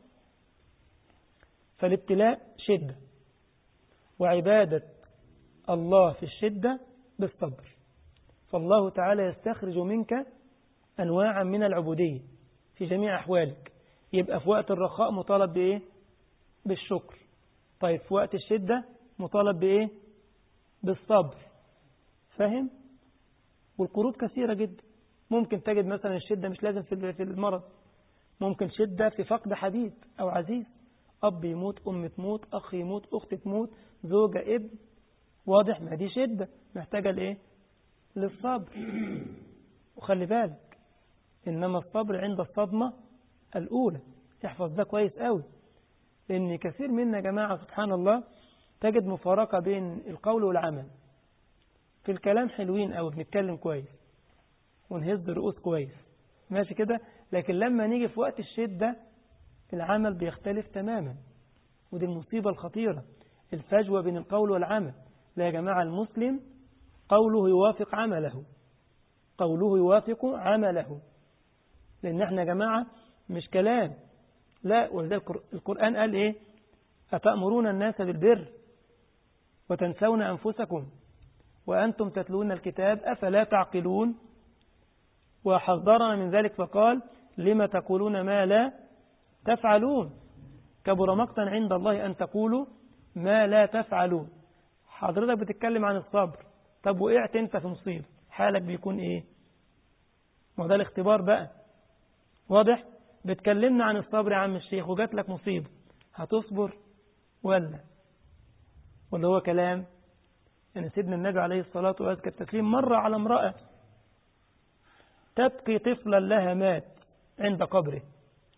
فالابتلاء شدة وعبادة الله في الشدة بالصبر فالله تعالى يستخرج منك أنواعا من العبودية في جميع أحوالك يبقى في وقت الرخاء مطالب بإيه بالشكر طيب في وقت الشدة مطالب بإيه بالصبر فاهم والقروض كثيرة جدا ممكن تجد مثلا الشدة مش لازم في المرض ممكن شدة في فقد حبيب أو عزيز أب يموت أم تموت أخ يموت أخت تموت زوجة ابن واضح ما دي شدة محتاجة لإيه للصبر وخلي بالك إنما الصبر عند الصدمة الأولى احفظ ده كويس قوي لأن كثير منا يا جماعة سبحان الله تجد مفارقة بين القول والعمل في الكلام حلوين أو بنتكلم كويس ونهز رؤوس كويس ماشي كده لكن لما نيجي في وقت الشدة العمل بيختلف تماما ودي المصيبة الخطيرة الفجوة بين القول والعمل لا يا جماعة المسلم قوله يوافق عمله قوله يوافق عمله لأن احنا يا جماعة مش كلام لا ولذلك القرآن قال إيه أتأمرون الناس بالبر وتنسون أنفسكم وأنتم تتلون الكتاب أفلا تعقلون وحذرنا من ذلك فقال لما تقولون ما لا تفعلون كبر مقتا عند الله أن تقولوا ما لا تفعلون حضرتك بتتكلم عن الصبر طب وقعت انت في مصيبة حالك بيكون ايه ما ده الاختبار بقى واضح بتكلمنا عن الصبر يا عم الشيخ وجات لك مصيبة هتصبر ولا ولا هو كلام يعني سيدنا النبي عليه الصلاة والسلام التسليم مر على امرأة تبكي طفلا لها مات عند قبره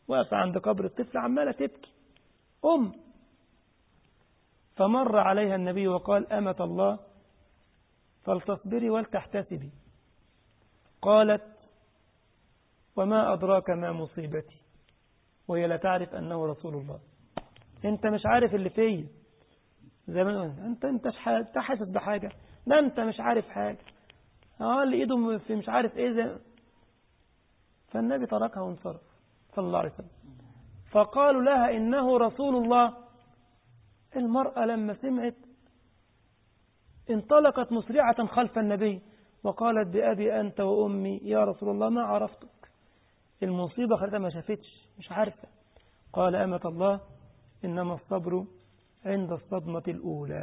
واقفة عند قبر الطفل عمالة تبكي أم فمر عليها النبي وقال أمة الله فلتصبري ولتحتسبي قالت وما أدراك ما مصيبتي وهي لا تعرف أنه رسول الله أنت مش عارف اللي فيه زي ما أنت أنت مش حاسس بحاجة لا أنت مش عارف حاجة اه اللي ايده في مش عارف ايه زي فالنبي تركها وانصرف صلى الله عليه وسلم فقالوا لها إنه رسول الله المرأة لما سمعت انطلقت مسرعة خلف النبي وقالت بأبي أنت وأمي يا رسول الله ما عرفتك المصيبة خلتها ما شافتش مش عارفة قال أمة الله إنما الصبر عند الصدمة الأولى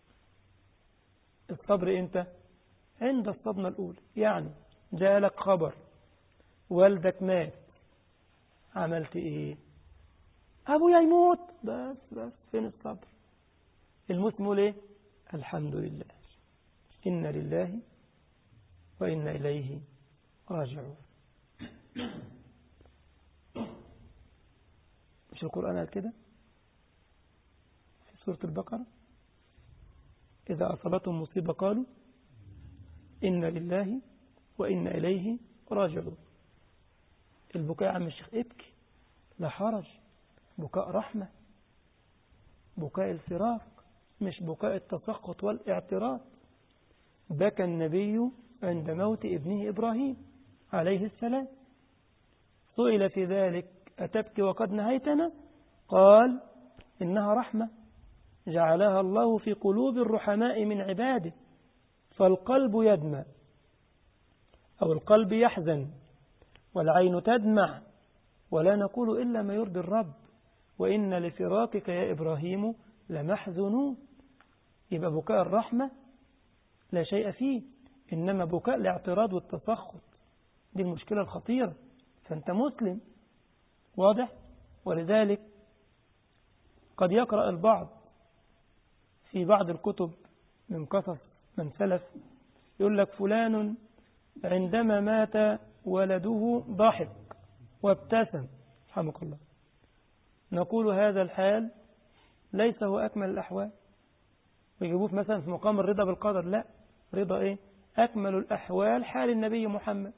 الصبر إمتى عند الصدمة الأولى يعني جالك خبر والدك مات عملت إيه أبويا يموت بس بس فين الصبر المسلم ليه الحمد لله إن لله وإنا إليه راجعون مش القرآن قال كده في سورة البقرة إذا أصابتهم مصيبة قالوا إن لله وإنا إليه راجعون البكاء عم الشيخ ابكي لا حرج بكاء رحمة بكاء الفراق مش بكاء التسخط والاعتراض بكى النبي عند موت ابنه إبراهيم عليه السلام سئل في ذلك أتبكي وقد نهيتنا قال إنها رحمة جعلها الله في قلوب الرحماء من عباده فالقلب يدمع أو القلب يحزن والعين تدمع ولا نقول إلا ما يرضي الرب وإن لفراقك يا إبراهيم لمحزنون يبقى بكاء الرحمة لا شيء فيه إنما بكاء الاعتراض والتسخط دي المشكلة الخطيرة فأنت مسلم واضح ولذلك قد يقرأ البعض في بعض الكتب من قصص من سلف يقول لك فلان عندما مات ولده ضحك وابتسم رحمك الله نقول هذا الحال ليس هو أكمل الأحوال ويجيبوه مثلا في مقام الرضا بالقدر لا رضا إيه أكمل الأحوال حال النبي محمد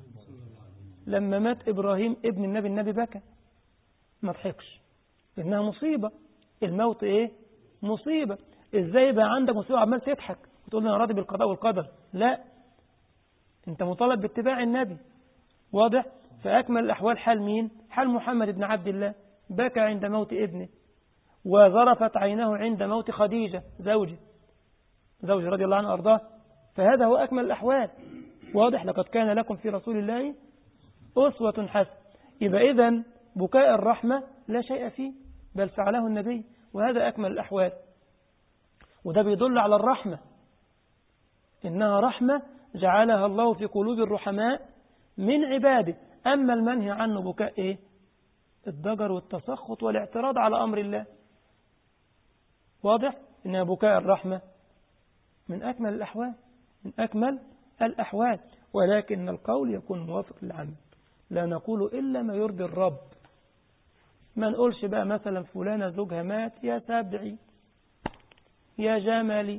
لما مات إبراهيم ابن النبي النبي بكى ما ضحكش إنها مصيبة الموت إيه مصيبة إزاي بقى عندك مصيبة عمال تضحك وتقول لي أنا راضي بالقضاء والقدر لا أنت مطالب باتباع النبي واضح فأكمل الأحوال حال مين حال محمد بن عبد الله بكى عند موت ابنه وظرفت عينه عند موت خديجة زوجه زوجه رضي الله عنه أرضاه فهذا هو أكمل الأحوال واضح لقد كان لكم في رسول الله أسوة حسنة يبقى إذن بكاء الرحمة لا شيء فيه بل فعله النبي وهذا أكمل الأحوال وده بيدل على الرحمة إنها رحمة جعلها الله في قلوب الرحماء من عباده أما المنهي عنه بكاء إيه الضجر والتسخط والاعتراض على أمر الله واضح إنها بكاء الرحمة من أكمل الأحوال من أكمل الأحوال ولكن القول يكون موافق للعمل لا نقول إلا ما يرضي الرب ما نقولش بقى مثلا فلانة زوجها مات يا سبعي يا جملي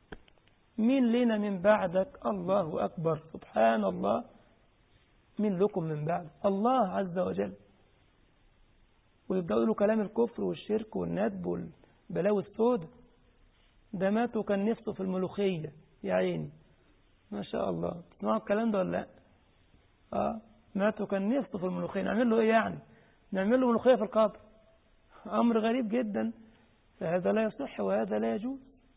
مين لنا من بعدك الله أكبر سبحان الله مين لكم من بعد الله عز وجل ويبدأوا يقولوا كلام الكفر والشرك والندب والبلاوي السوداء ده مات وكان نفسه في الملوخية يا عيني ما شاء الله تسمعوا الكلام ده ولا لا اه مات وكان نفسه في الملوخية نعمل له ايه يعني نعمل له ملوخية في القبر أمر غريب جدا فهذا لا يصح وهذا لا يجوز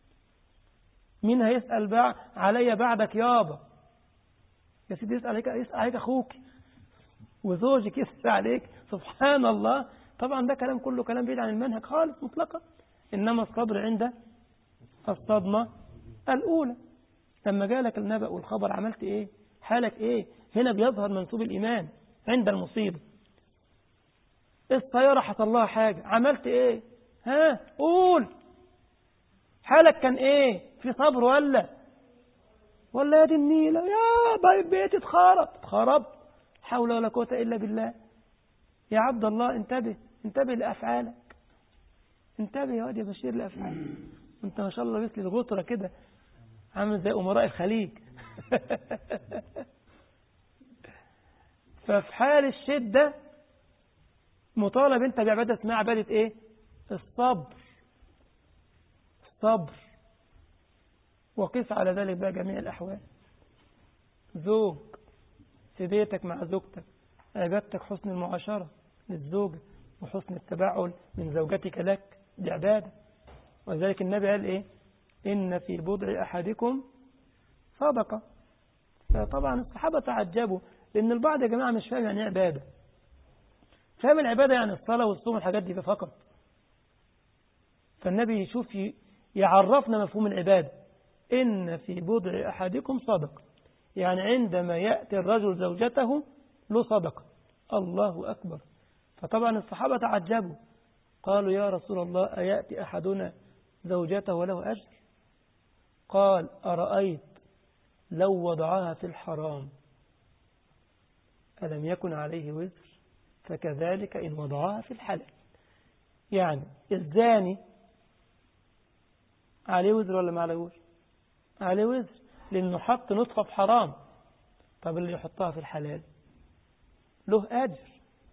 مين هيسأل بقى علي بعدك يابا يا سيدي يسأل عليك, يسأل عليك أخوك وزوجك يسأل عليك سبحان الله طبعا ده كلام كله كلام بعيد عن المنهج خالص مطلقا إنما الصبر عند الصدمة الأولى لما جالك النبأ والخبر عملت إيه حالك إيه هنا بيظهر منسوب الإيمان عند المصيبة الطيارة حصل لها حاجة عملت إيه ها قول حالك كان إيه في صبر ولا ولا يا دي النيلة يا بيت بيتي اتخرب اتخرب حول ولا قوة إلا بالله يا عبد الله انتبه انتبه لأفعالك انتبه يا واد يا بشير لأفعالك انت ما شاء الله مثل الغطرة كده عامل زي أمراء الخليج ففي حال الشدة مطالب انت بعبادة اسمها عبادة ايه الصبر الصبر وقس على ذلك بقى جميع الأحوال زوج في بيتك مع زوجتك عبادتك حسن المعاشرة للزوجة وحسن التباعل من زوجتك لك دي عبادة ولذلك النبي قال ايه إن في بضع أحدكم صدقة فطبعا الصحابة تعجبوا لأن البعض يا جماعة مش فاهم يعني ايه عبادة فاهم العبادة يعني الصلاة والصوم والحاجات دي فقط فالنبي يشوف يعرفنا مفهوم العبادة إن في بضع أحدكم صدقة يعني عندما يأتي الرجل زوجته له صدقة الله أكبر فطبعا الصحابة تعجبوا قالوا يا رسول الله أيأتي أحدنا زوجته وله أجر قال أرأيت لو وضعها في الحرام ألم يكن عليه وزر فكذلك إن وضعها في الحلال يعني الزاني عليه وزر ولا ما عليه وزر عليه وزر لأنه حط نطفة في حرام طب اللي يحطها في الحلال له أجر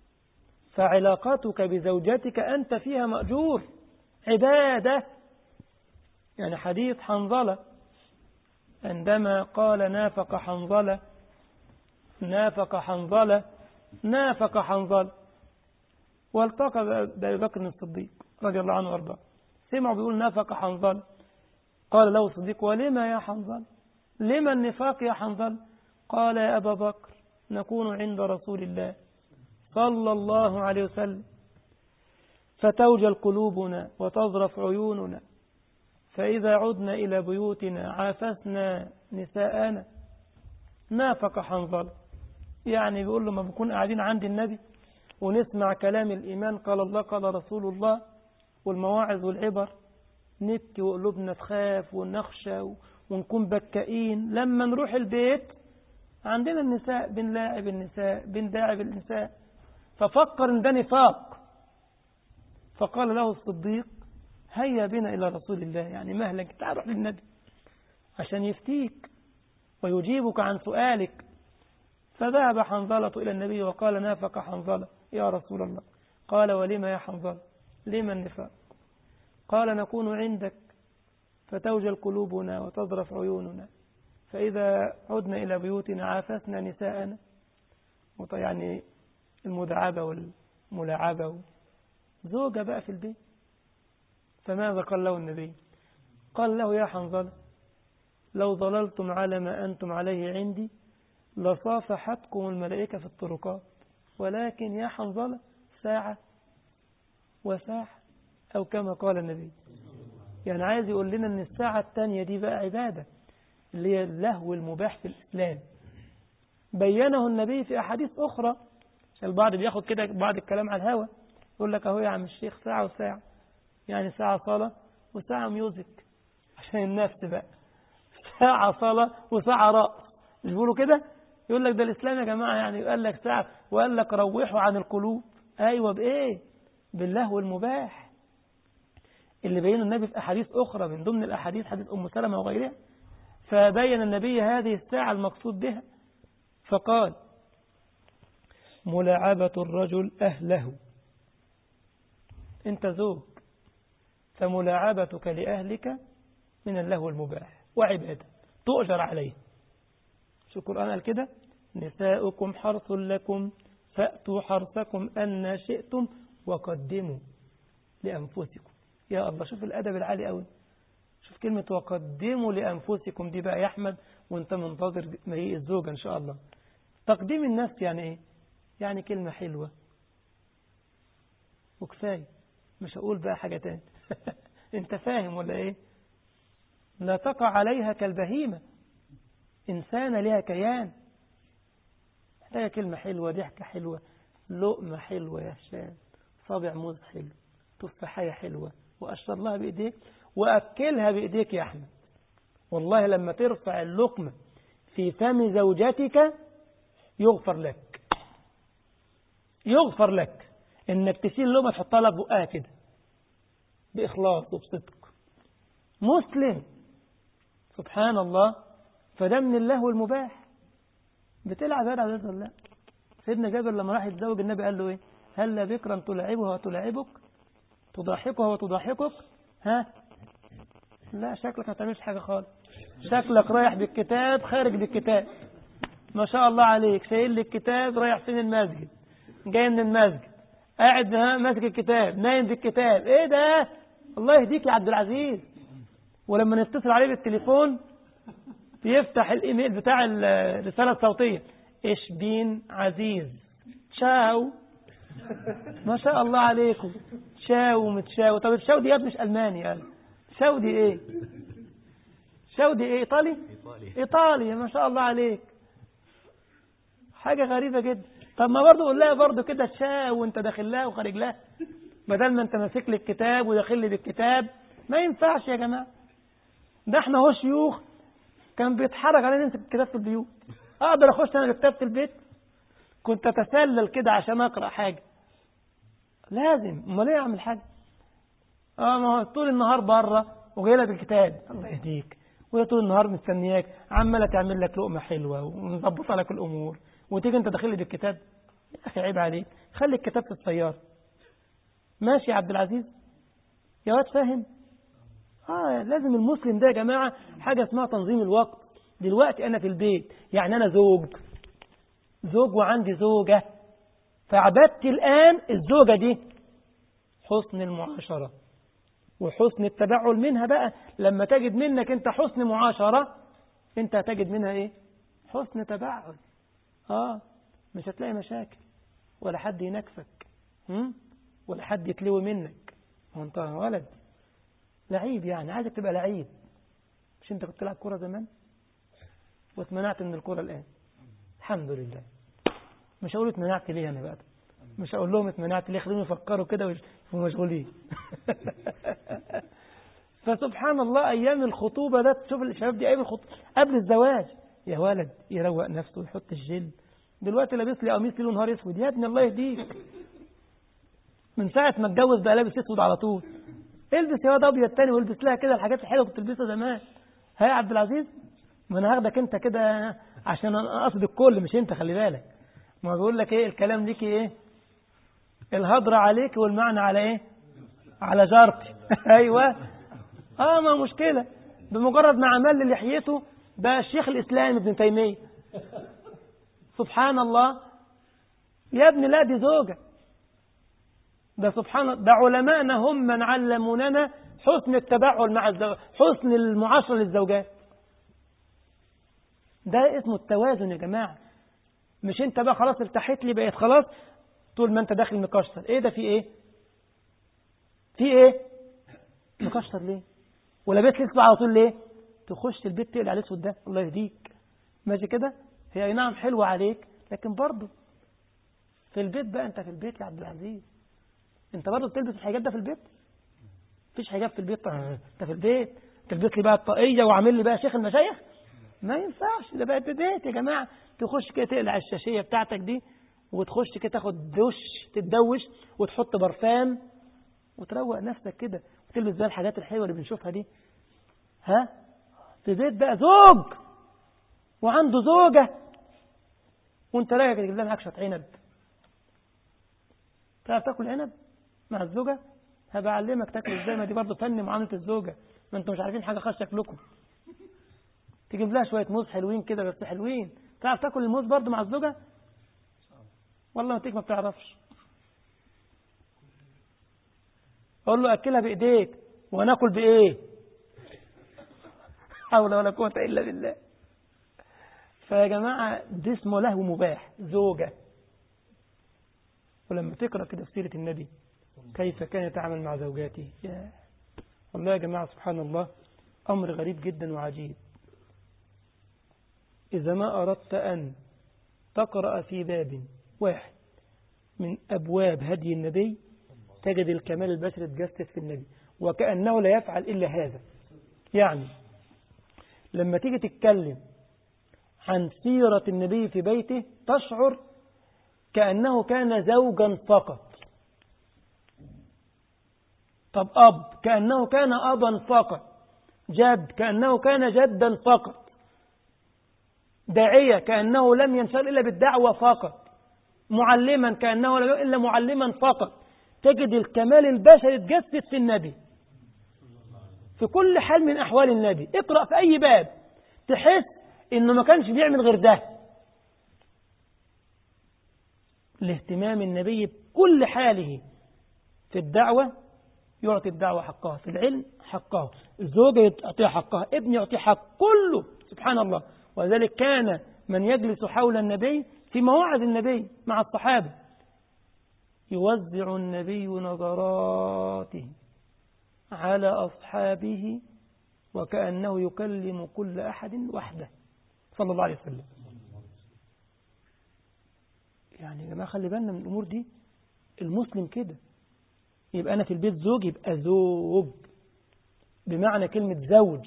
فعلاقتك بزوجتك أنت فيها مأجور عبادة يعني حديث حنظلة عندما قال نافق حنظلة نافق حنظلة نافق حنظلة والتقى بأبي بكر الصديق رضي الله عنه وارضاه سمعوا بيقول نافق حنظلة قال له الصديق ولما يا حنظلة لما النفاق يا حنظلة قال يا أبا بكر نكون عند رسول الله صلى الله عليه وسلم فتوجل قلوبنا وتظرف عيوننا فإذا عدنا إلى بيوتنا عافسنا نساءنا نافق حنظلة يعني بيقول له ما بنكون قاعدين عند النبي ونسمع كلام الإيمان قال الله قال رسول الله والمواعظ والعبر نبكي وقلوبنا تخاف ونخشى ونكون بكائين لما نروح البيت عندنا النساء بنلاعب النساء بنداعب النساء ففكر ان ده نفاق فقال له الصديق هيا بنا إلى رسول الله يعني مهلك تعال روح للنبي عشان يفتيك ويجيبك عن سؤالك فذهب حنظلة إلى النبي وقال نافق حنظلة يا رسول الله قال ولما يا حنظلة لما النفاق قال نكون عندك فتوجل قلوبنا وتظرف عيوننا فإذا عدنا إلى بيوتنا عافسنا نساءنا يعني المدعبة والملاعبة زوجة بقى في البيت فماذا قال له النبي قال له يا حنظلة لو ظللتم على ما أنتم عليه عندي لصافحتكم الملائكة في الطرقات ولكن يا حنظلة ساعة وساعة أو كما قال النبي يعني عايز يقول لنا أن الساعة الثانية دي بقى عبادة اللي هي اللهو المباح في الإسلام بينه النبي في أحاديث أخرى البعض بياخد كده بعض الكلام على الهوى يقول لك أهو يا عم الشيخ ساعة وساعة يعني ساعة صلاة وساعة ميوزك عشان النفس بقى ساعة صلاة وساعة رقص مش بيقولوا كده يقول لك ده الإسلام يا جماعة يعني قال لك ساعة وقال لك روحوا عن القلوب أيوة بإيه باللهو المباح اللي بينه النبي في أحاديث أخرى من ضمن الأحاديث حديث أم سلمة وغيرها فبين النبي هذه الساعة المقصود بها فقال ملاعبة الرجل أهله أنت زوج فملاعبتك لأهلك من اللهو المباح وعبادة تؤجر عليه شو القرآن قال كده نساؤكم حرث لكم فأتوا حرثكم أن شئتم وقدموا لأنفسكم يا الله شوف الأدب العالي قوي شوف كلمة وقدموا لأنفسكم دي بقى يا أحمد وانت منتظر مجيء الزوجة إن شاء الله تقديم النفس يعني إيه يعني كلمة حلوة وكفاية مش هقول بقى حاجة تاني انت فاهم ولا ايه لا تقع عليها كالبهيمة إنسانة لها كيان محتاجة كلمة حلوة ضحكة حلوة لقمة حلوة يا هشام صابع موز حلو تفاحية حلوة وأشر لها بإيديك وأكلها بإيديك يا أحمد والله لما ترفع اللقمة في فم زوجتك يغفر لك يغفر لك انك تشيل لقمة تحطها لك بقها كده بإخلاص وبصدق مسلم سبحان الله فده من الله المباح بتلعب هذا عز الله سيدنا جابر لما راح يتزوج النبي قال له ايه هل بكرا تلعبها وتلعبك تضحكها وتضحكك ها لا شكلك ما تعملش حاجة خالص شكلك رايح بالكتاب خارج بالكتاب ما شاء الله عليك شايل لي الكتاب رايح فين المسجد جاي من المسجد قاعد ماسك الكتاب نايم بالكتاب ايه ده الله يهديك يا عبد العزيز ولما نتصل عليه بالتليفون بيفتح الايميل بتاع الرسالة الصوتية ايش بين عزيز تشاو ما شاء الله عليكم تشاو ومتشاو طب التشاو دي يا ابني مش الماني قال تشاو دي ايه تشاو دي ايه ايطالي ايطالي ما شاء الله عليك حاجة غريبة جدا طب ما برضه قول لها برضه كده تشاو وانت داخل لها وخارج لها بدل ما انت ماسك لي الكتاب وداخل لي بالكتاب ما ينفعش يا جماعه ده احنا هو شيوخ كان بيتحرك علينا نمسك الكتاب في البيوت اقدر اخش انا الكتاب في البيت كنت اتسلل كده عشان اقرا حاجه لازم امال ايه اعمل حاجه اه ما هو طول النهار بره وجاي لك الكتاب الله يهديك وهي طول النهار مستنياك عماله تعمل لك لقمه حلوه ومظبطه لك الامور وتيجي انت داخل لي بالكتاب يا اخي عيب عليك خلي الكتاب في السياره ماشي يا عبد العزيز يا واد فاهم آه لازم المسلم ده يا جماعة حاجة اسمها تنظيم الوقت دلوقتي أنا في البيت يعني أنا زوج زوج وعندي زوجة فعبدتي الآن الزوجة دي حسن المعاشرة وحسن التبعل منها بقى لما تجد منك أنت حسن معاشرة أنت هتجد منها إيه حسن تبعل آه مش هتلاقي مشاكل ولا حد ينكفك هم؟ ولا حد يتلوي منك وانت ولد لعيب يعني عايزك تبقى لعيب مش انت كنت تلعب كرة زمان واتمنعت من الكرة الآن الحمد لله مش هقول اتمنعت ليه انا بقى مش هقول لهم اتمنعت ليه خليهم يفكروا كده ويبقوا مشغولين فسبحان الله ايام الخطوبة ده تشوف الشباب دي ايام الخطوبة قبل الزواج يا ولد يروق نفسه ويحط الجل دلوقتي لابس لي قميص ليله نهار اسود يا ابني الله يهديك من ساعة ما اتجوز بقى لابس اسود على طول البس يا واد ابيض تاني والبس لها كده الحاجات الحلوه كنت تلبسها زمان ها يا عبد العزيز ما انا هاخدك انت كده عشان انا اقصد الكل مش انت خلي بالك ما بقول لك ايه الكلام ليكي ايه الهضر عليك والمعنى على ايه على جارتي ايوه اه ما مشكله بمجرد ما عمل لي لحيته بقى الشيخ الاسلام ابن تيميه سبحان الله يا ابني لا دي زوجه ده سبحان ده علماءنا هم من علموننا حسن التبعل مع الزوج حسن المعاشرة للزوجات ده اسمه التوازن يا جماعة مش انت بقى خلاص ارتحت لي بقيت خلاص طول ما انت داخل مكشر ايه ده في ايه في ايه مكشر ليه ولابس لي على طول ليه تخش البيت تقلع الاسود ده الله يهديك ماشي كده هي اي نعم حلوة عليك لكن برضه في البيت بقى انت في البيت يا عبد العزيز انت برضه بتلبس الحجاب ده في البيت مفيش حجاب في البيت انت في البيت تلبس لي بقى الطاقيه وعامل لي بقى شيخ المشايخ ما ينفعش ده بقت بيت يا جماعه تخش كده تقلع الشاشيه بتاعتك دي وتخش كده تاخد دش تتدوش وتحط برفان وتروق نفسك كده وتلبس بقى الحاجات الحلوه اللي بنشوفها دي ها في بيت بقى زوج وعنده زوجه وانت راجع تجيب لها معاك شويه عنب تعرف تاكل عنب مع الزوجة هبقى أعلمك تاكل ازاي ما دي برضه فن معاملة الزوجة ما انتم مش عارفين حاجة خاصة شكلكم تجيب لها شوية موز حلوين كده بس حلوين تعرف تاكل الموز برضه مع الزوجة والله ما تيجي ما بتعرفش اقول له اكلها بايديك وناكل بايه حول ولا قوه الا بالله فيا جماعه ده اسمه لهو مباح زوجه ولما تقرأ كده في سيرة النبي كيف كان يتعامل مع زوجاته يا والله يا جماعة سبحان الله أمر غريب جدا وعجيب إذا ما أردت أن تقرأ في باب واحد من أبواب هدي النبي تجد الكمال البشري تجسد في النبي وكأنه لا يفعل إلا هذا يعني لما تيجي تتكلم عن سيرة النبي في بيته تشعر كأنه كان زوجا فقط طب أب كأنه كان أبا فقط جد كأنه كان جدا فقط داعية كأنه لم ينشغل إلا بالدعوة فقط معلما كأنه لم إلا معلما فقط تجد الكمال البشري تجسد في النبي في كل حال من أحوال النبي اقرأ في أي باب تحس إنه ما كانش بيعمل غير ده لاهتمام النبي بكل حاله في الدعوة يعطي الدعوة حقها في العلم حقها الزوجة يعطيها حقها ابن يعطي حق كله سبحان الله ولذلك كان من يجلس حول النبي في مواعظ النبي مع الصحابة يوزع النبي نظراته على أصحابه وكأنه يكلم كل أحد وحده صلى الله عليه وسلم يعني يا جماعة خلي بالنا من الأمور دي المسلم كده يبقى أنا في البيت زوج يبقى زوج بمعنى كلمة زوج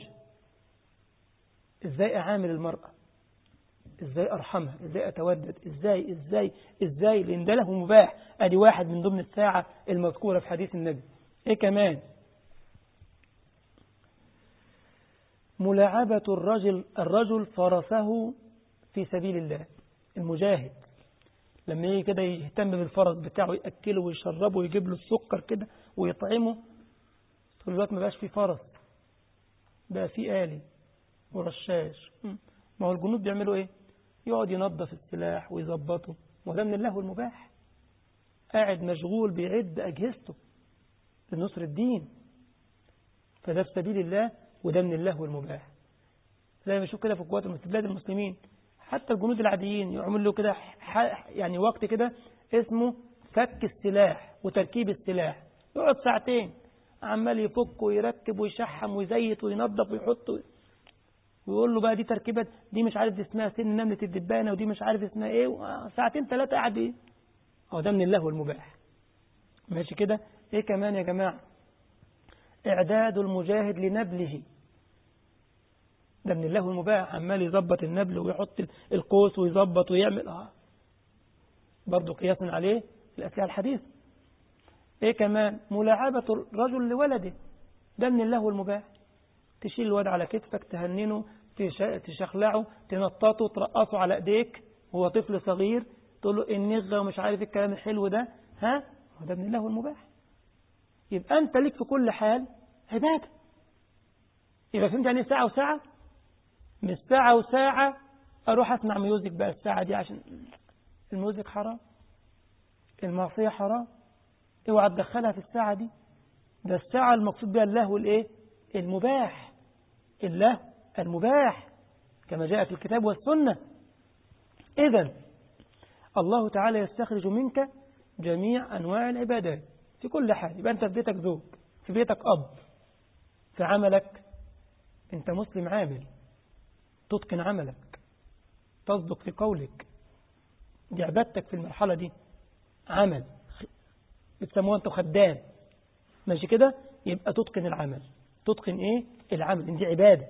إزاي أعامل المرأة إزاي أرحمها إزاي أتودد إزاي إزاي إزاي لأن ده له مباح أدي واحد من ضمن الساعة المذكورة في حديث النبي إيه كمان ملاعبة الرجل الرجل فرسه في سبيل الله المجاهد لما يجي كده يهتم بالفرس بتاعه يأكله ويشربه ويجيب له السكر كده ويطعمه طول الوقت ما بقاش فيه فرس بقى فيه آلي ورشاش ما هو الجنود بيعملوا ايه يقعد ينظف السلاح ويظبطه وده من الله المباح قاعد مشغول بيعد أجهزته لنصر الدين فده في سبيل الله وده من الله المباح زي ما نشوف كده في قوات بلاد المسلمين حتى الجنود العاديين يعمل له كده يعني وقت كده اسمه فك السلاح وتركيب السلاح يقعد ساعتين عمال يفك ويركب ويشحم ويزيت وينظف ويحط ويقول له بقى دي تركيبات دي مش عارف دي اسمها سن نملة الدبانة ودي مش عارف اسمها ايه ساعتين ثلاثة قاعد ايه هو ده من الله المباح ماشي كده ايه كمان يا جماعة اعداد المجاهد لنبله ده من الله المباح عمال يظبط النبل ويحط القوس ويظبط ويعمل اه برضه قياسا عليه الأسئلة الحديث ايه كمان ملاعبة الرجل لولده ده من الله المباح تشيل الواد على كتفك تهننه تشخلعه تنططه ترقصه على ايديك هو طفل صغير تقول له النغة ومش عارف الكلام الحلو ده ها ده من الله المباح يبقى انت ليك في كل حال عبادة يبقى فهمت يعني ساعة وساعة مش ساعة وساعة أروح أسمع ميوزك بقى الساعة دي عشان الميوزك حرام المعصية حرام اوعى تدخلها في الساعة دي ده الساعة المقصود بها اللهو الايه المباح الله المباح كما جاء في الكتاب والسنة إذا الله تعالى يستخرج منك جميع أنواع العبادات في كل حال يبقى أنت في بيتك زوج في بيتك أب في عملك أنت مسلم عامل تتقن عملك تصدق في قولك دي عبادتك في المرحلة دي عمل بتسموها أنت خدام ماشي كده يبقى تتقن العمل تتقن إيه العمل دي عبادة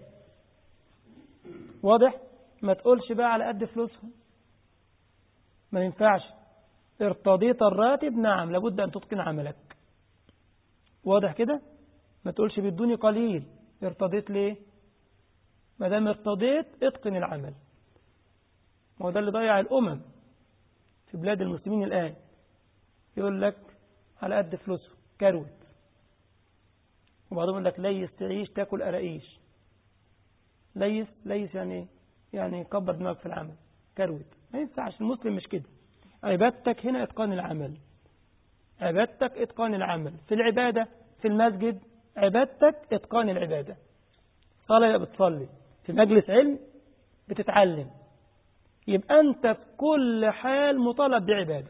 واضح ما تقولش بقى على قد فلوسهم ما ينفعش ارتضيت الراتب نعم لابد أن تتقن عملك واضح كده ما تقولش بدوني قليل ارتضيت ليه ما دام ارتضيت اتقن العمل ما هو ده اللي ضيع الأمم في بلاد المسلمين الآن يقول لك على قد فلوسه كروت وبعضهم يقول لك ليس تعيش تاكل قراقيش ليس ليس يعني ايه يعني كبر دماغك في العمل كروت ما ينفعش المسلم مش كده عبادتك هنا اتقان العمل عبادتك اتقان العمل في العبادة في المسجد عبادتك اتقان العبادة صلاة بتصلي في مجلس علم بتتعلم يبقى أنت في كل حال مطالب بعبادة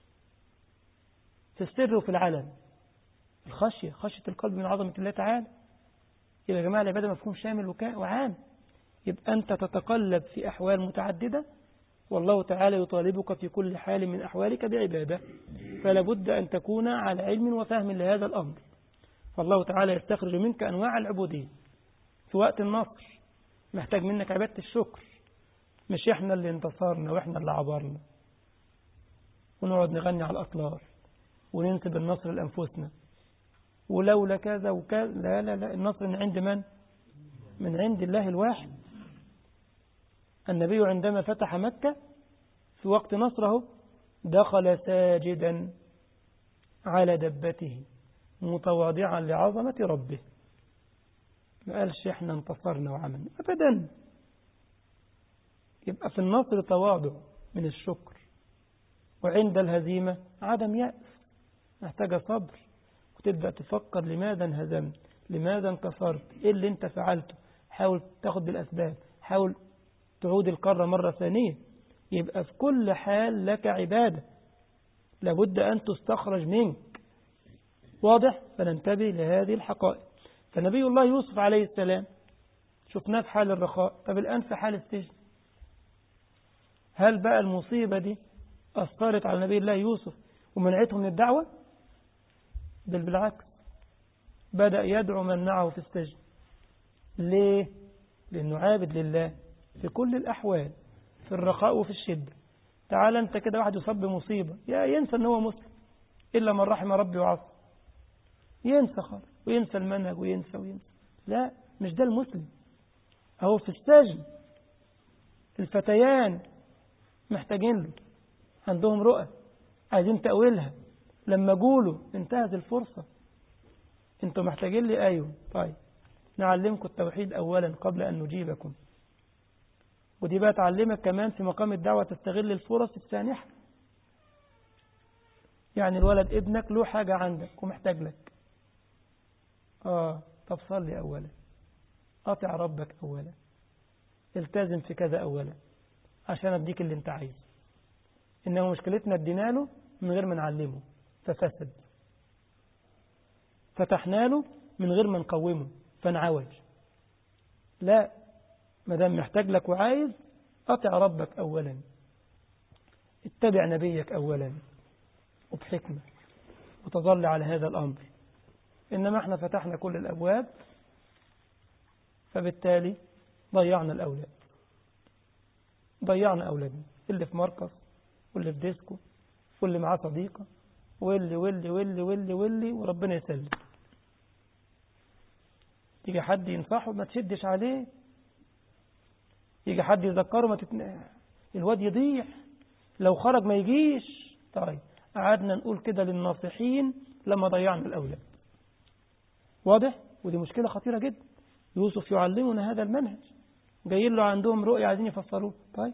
في السر وفي العلن الخشية خشية القلب من عظمة الله تعالى يبقى يا جماعة العبادة مفهوم شامل وعام يبقى أنت تتقلب في أحوال متعددة والله تعالى يطالبك في كل حال من أحوالك بعبادة فلا بد أن تكون على علم وفهم لهذا الأمر فالله تعالى يستخرج منك أنواع العبودية في وقت النصر محتاج منك عبادة الشكر مش احنا اللي انتصرنا واحنا اللي عبرنا ونقعد نغني على الأطلال وننسب النصر لأنفسنا ولولا كذا وكذا لا لا لا النصر من عند من من عند الله الواحد النبي عندما فتح مكة في وقت نصره دخل ساجدا على دبته متواضعا لعظمة ربه ما قالش احنا انتصرنا وعملنا أبدا يبقى في النصر تواضع من الشكر وعند الهزيمة عدم يأس محتاجة صبر وتبدأ تفكر لماذا انهزمت لماذا انكسرت ايه اللي انت فعلته حاول تاخد بالأسباب حاول تعود القارة مرة ثانية يبقى في كل حال لك عبادة لابد أن تستخرج منك واضح فننتبه لهذه الحقائق فنبي الله يوسف عليه السلام شفناه في حال الرخاء طب الآن في حال السجن هل بقى المصيبة دي أثرت على نبي الله يوسف ومنعته من الدعوة بل بالعكس بدأ يدعو من معه في السجن ليه لأنه عابد لله في كل الأحوال في الرخاء وفي الشدة تعال أنت كده واحد يصاب بمصيبة يا ينسى أن هو مسلم إلا من رحم ربي وعصى ينسى خالص وينسى المنهج وينسى وينسى لا مش ده المسلم أهو في السجن الفتيان محتاجين له عندهم رؤى عايزين تأويلها لما قولوا انتهت الفرصة انتوا محتاجين لي ايوه طيب نعلمكم التوحيد اولا قبل ان نجيبكم ودي بقى تعلمك كمان في مقام الدعوة تستغل الفرص السانحة يعني الولد ابنك له حاجة عندك ومحتاج لك آه طب صلي أولا أطع ربك أولا التزم في كذا أولا عشان أديك اللي أنت عايزه إنما مشكلتنا ادينا له من غير ما نعلمه ففسد فتحنا له من غير ما نقومه فانعوج لا ما دام محتاج لك وعايز أطع ربك أولا اتبع نبيك أولا وبحكمة وتظل على هذا الأمر إنما احنا فتحنا كل الأبواب فبالتالي ضيعنا الأولاد ضيعنا أولادنا اللي في مركز واللي في ديسكو واللي معاه صديقة واللي واللي واللي واللي واللي وربنا يسلم يجي حد ينصحه ما تشدش عليه يجي حد يذكره ما تتن... الواد يضيع لو خرج ما يجيش طيب قعدنا نقول كده للناصحين لما ضيعنا الأولاد واضح ودي مشكلة خطيرة جدا يوسف يعلمنا هذا المنهج جايين له عندهم رؤية عايزين يفسروه طيب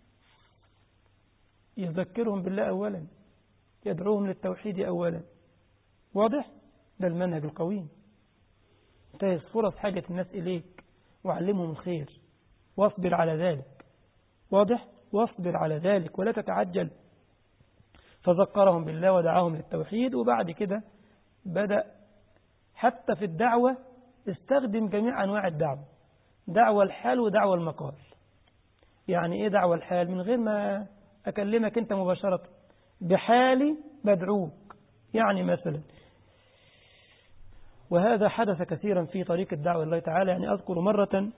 يذكرهم بالله أولا يدعوهم للتوحيد أولا واضح ده المنهج القويم انتهز فرص حاجة الناس إليك وعلمهم الخير واصبر على ذلك واضح واصبر على ذلك ولا تتعجل فذكرهم بالله ودعاهم للتوحيد وبعد كده بدأ حتى في الدعوة استخدم جميع أنواع الدعوة دعوة الحال ودعوة المقال يعني إيه دعوة الحال من غير ما أكلمك أنت مباشرة بحالي بدعوك يعني مثلا وهذا حدث كثيرا في طريق الدعوة الله تعالى يعني أذكر مرة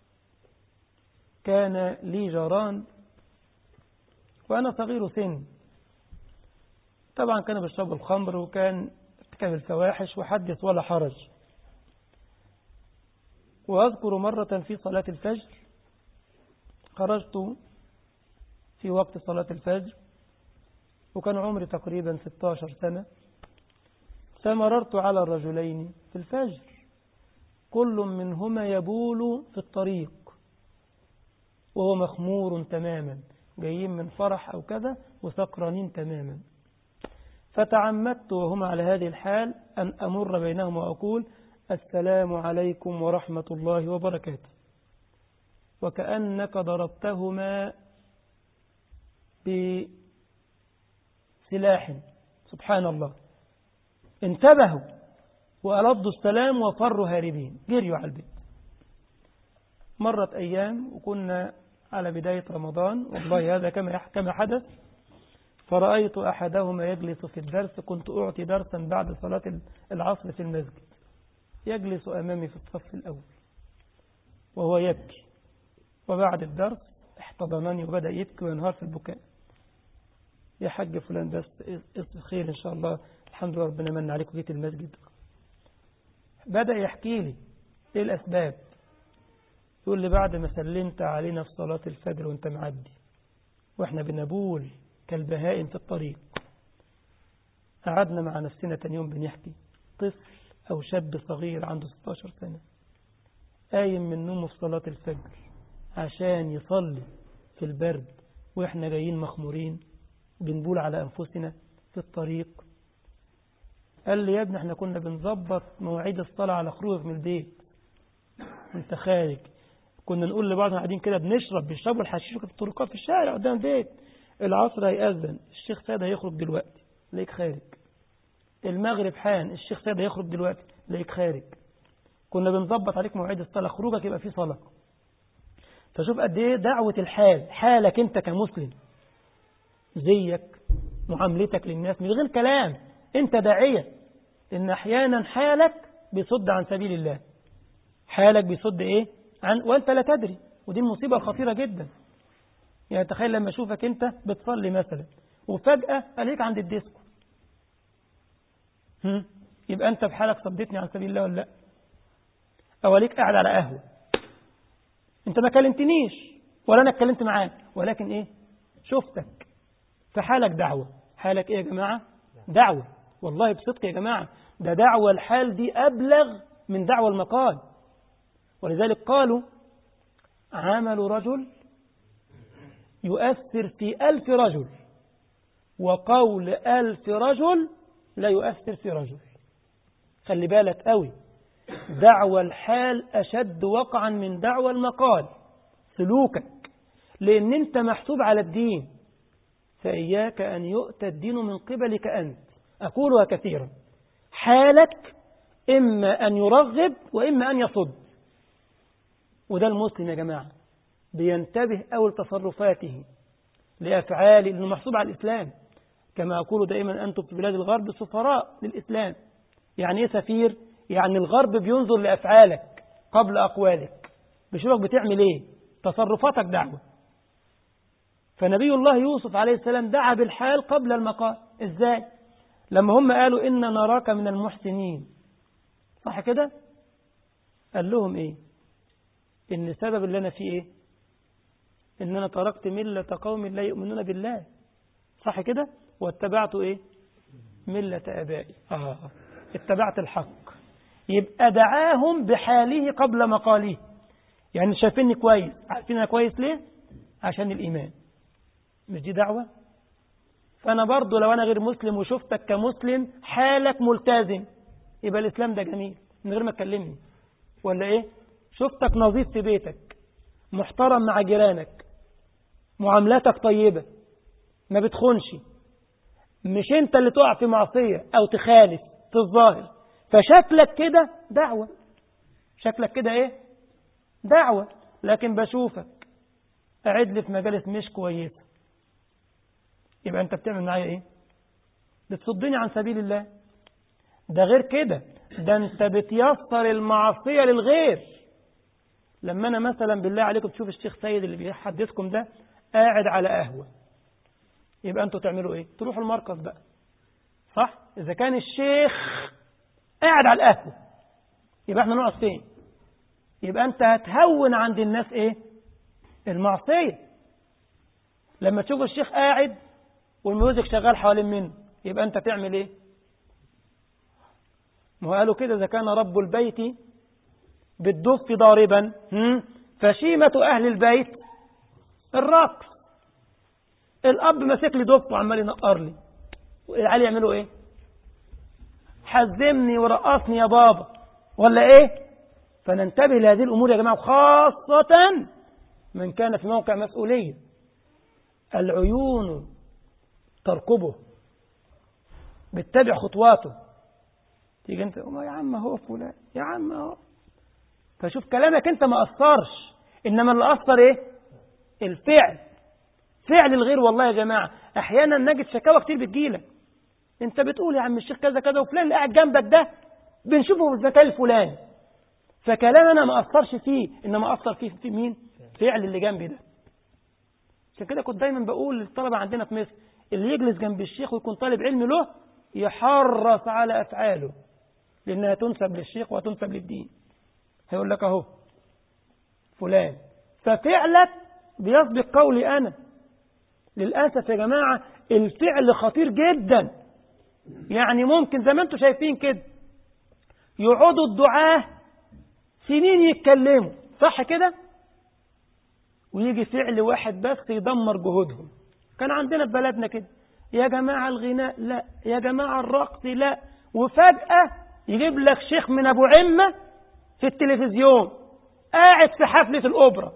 كان لي جاران وأنا صغير سن طبعا كانوا بيشربوا الخمر وكان ارتكب الفواحش وحدث ولا حرج وأذكر مرة في صلاة الفجر خرجت في وقت صلاة الفجر وكان عمري تقريبا 16 سنة فمررت على الرجلين في الفجر كل منهما يبول في الطريق وهو مخمور تماما جايين من فرح أو كذا وسكرانين تماما فتعمدت وهما على هذه الحال أن أمر بينهم وأقول السلام عليكم ورحمة الله وبركاته وكأنك ضربتهما بسلاح سبحان الله انتبهوا وألضوا السلام وفروا هاربين جريوا على البيت مرت أيام وكنا على بداية رمضان والله هذا كما كما حدث فرأيت أحدهما يجلس في الدرس كنت أعطي درسا بعد صلاة العصر في المسجد يجلس أمامي في الصف الأول وهو يبكي وبعد الدرس احتضنني وبدأ يبكي وينهار في البكاء يا حاج فلان بس خير إن شاء الله الحمد لله ربنا من عليك وجيت المسجد بدأ يحكي لي ايه الأسباب يقول لي بعد ما سلمت علينا في صلاة الفجر وانت معدي واحنا بنبول كالبهائم في الطريق قعدنا مع نفسنا تاني يوم بنحكي طفل أو شاب صغير عنده 16 سنة قايم من نومه في صلاة الفجر عشان يصلي في البرد وإحنا جايين مخمورين بنبول على أنفسنا في الطريق قال لي يا ابني احنا كنا بنظبط مواعيد الصلاة على خروجك من البيت وانت خارج كنا نقول لبعضنا قاعدين كده بنشرب بيشربوا الحشيش في الطرقات في الشارع قدام البيت العصر هيأذن الشيخ سيد هيخرج دلوقتي ليك خارج المغرب حان الشيخ سيد هيخرج دلوقتي ليك خارج كنا بنظبط عليك مواعيد الصلاة خروجك يبقى في صلاة فشوف قد ايه دعوة الحال حالك انت كمسلم زيك معاملتك للناس من غير كلام انت داعية ان احيانا حالك بيصد عن سبيل الله حالك بيصد ايه عن وانت لا تدري ودي المصيبة الخطيرة جدا يعني تخيل لما اشوفك انت بتصلي مثلا وفجأة أليك عند الديسكو هم؟ يبقى انت بحالك صدتني عن سبيل الله ولا لا او أليك قاعد على قهوة انت ما كلمتنيش ولا انا اتكلمت معاك ولكن ايه شفتك فحالك دعوة حالك ايه يا جماعة دعوة والله بصدق يا جماعة ده دعوة الحال دي أبلغ من دعوة المقال ولذلك قالوا عمل رجل يؤثر في ألف رجل وقول ألف رجل لا يؤثر في رجل خلي بالك قوي دعوى الحال أشد وقعا من دعوى المقال سلوكك لأن أنت محسوب على الدين فإياك أن يؤتى الدين من قبلك أنت أقولها كثيرا حالك إما أن يرغب وإما أن يصد وده المسلم يا جماعة بينتبه أول تصرفاته لأفعاله لأنه محسوب على الإسلام كما أقول دائما أنتم في بلاد الغرب سفراء للإسلام يعني إيه سفير؟ يعني الغرب بينظر لأفعالك قبل أقوالك بيشوفك بتعمل إيه تصرفاتك دعوة فنبي الله يوسف عليه السلام دعا بالحال قبل المقال إزاي لما هم قالوا إن نراك من المحسنين صح كده قال لهم إيه إن سبب اللي أنا فيه إيه إن أنا تركت ملة قوم لا يؤمنون بالله صح كده واتبعت إيه ملة آبائي آه اتبعت الحق يبقى دعاهم بحاله قبل مقاله يعني شايفيني كويس عارفين أنا كويس ليه عشان الإيمان مش دي دعوة فأنا برضو لو أنا غير مسلم وشفتك كمسلم حالك ملتزم يبقى الإسلام ده جميل من غير ما تكلمني ولا إيه شفتك نظيف في بيتك محترم مع جيرانك معاملاتك طيبة ما بتخونش مش انت اللي تقع في معصية او تخالف في الظاهر فشكلك كده دعوة شكلك كده ايه دعوة لكن بشوفك قاعد لي في مجالس مش كويسة يبقى انت بتعمل معايا ايه بتصدني عن سبيل الله ده غير كده ده انت بتيسر المعصية للغير لما انا مثلا بالله عليكم تشوف الشيخ سيد اللي بيحدثكم ده قاعد على قهوة يبقى انتوا تعملوا ايه تروحوا المركز بقى صح اذا كان الشيخ قاعد على القهوة يبقى احنا نقعد فين يبقى انت هتهون عند الناس ايه المعصية لما تشوف الشيخ قاعد والميوزك شغال حوالين منه يبقى انت تعمل ايه ما هو قالوا كده اذا كان رب البيت بالدف ضاربا فشيمة أهل البيت الرقص الأب ماسك لي دف وعمال ينقر لي العيال يعملوا إيه حزمني ورقصني يا بابا ولا إيه فننتبه لهذه الأمور يا جماعة خاصة من كان في موقع مسؤولية العيون ترقبه بتتبع خطواته تيجي انت يا عم هو فلان يا عم هو فشوف كلامك انت ما أثرش إنما اللي أثر إيه الفعل فعل الغير والله يا جماعة أحيانا نجد شكاوى كتير بتجيلك انت بتقول يا عم الشيخ كذا كذا وفلان اللي قاعد جنبك ده بنشوفه في المكان الفلاني فكلام أنا ما أثرش فيه إنما أثر فيه في مين فعل اللي جنبي ده عشان كده كنت دايما بقول للطلبة عندنا في مصر اللي يجلس جنب الشيخ ويكون طالب علم له يحرص على أفعاله لأنها تنسب للشيخ وتنسب للدين هيقول لك أهو فلان ففعلك بيسبق قولي أنا للأسف يا جماعة الفعل خطير جدا يعني ممكن زي ما انتم شايفين كده يقعدوا الدعاة سنين يتكلموا صح كده ويجي فعل واحد بس يدمر جهودهم كان عندنا في بلدنا كده يا جماعة الغناء لا يا جماعة الرقص لا وفجأة يجيب لك شيخ من أبو عمة في التلفزيون قاعد في حفلة الأوبرا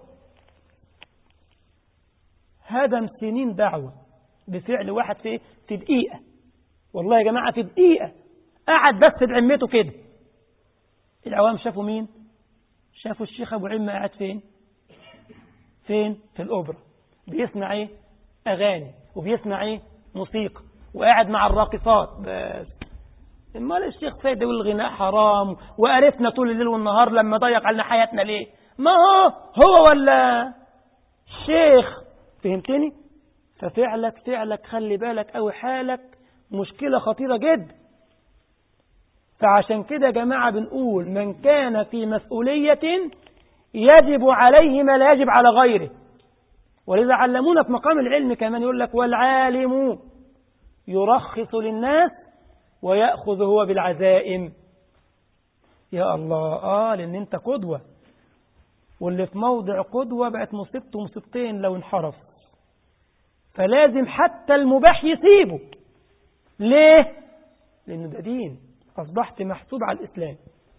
هدم سنين دعوة بفعل واحد في في دقيقة والله يا جماعة في دقيقة قعد بس بعمته كده العوام شافوا مين شافوا الشيخ أبو عمة قاعد فين فين في الأوبرا بيسمع ايه أغاني وبيسمع ايه موسيقى وقاعد مع الراقصات بس امال الشيخ سيد يقول الغناء حرام وقرفنا طول الليل والنهار لما ضيق علينا حياتنا ليه ما هو هو ولا الشيخ فهمتني ففعلك فعلك خلي بالك أو حالك مشكلة خطيرة جدا فعشان كده يا جماعة بنقول من كان في مسؤولية يجب عليه ما لا يجب على غيره ولذا علمونا في مقام العلم كمان يقول لك والعالم يرخص للناس ويأخذ هو بالعزائم يا الله آه لأن أنت قدوة واللي في موضع قدوة بقت مصيبته مصيبتين لو انحرف فلازم حتى المباح يسيبه ليه؟ لأنه ده دين أصبحت محسوب على الإسلام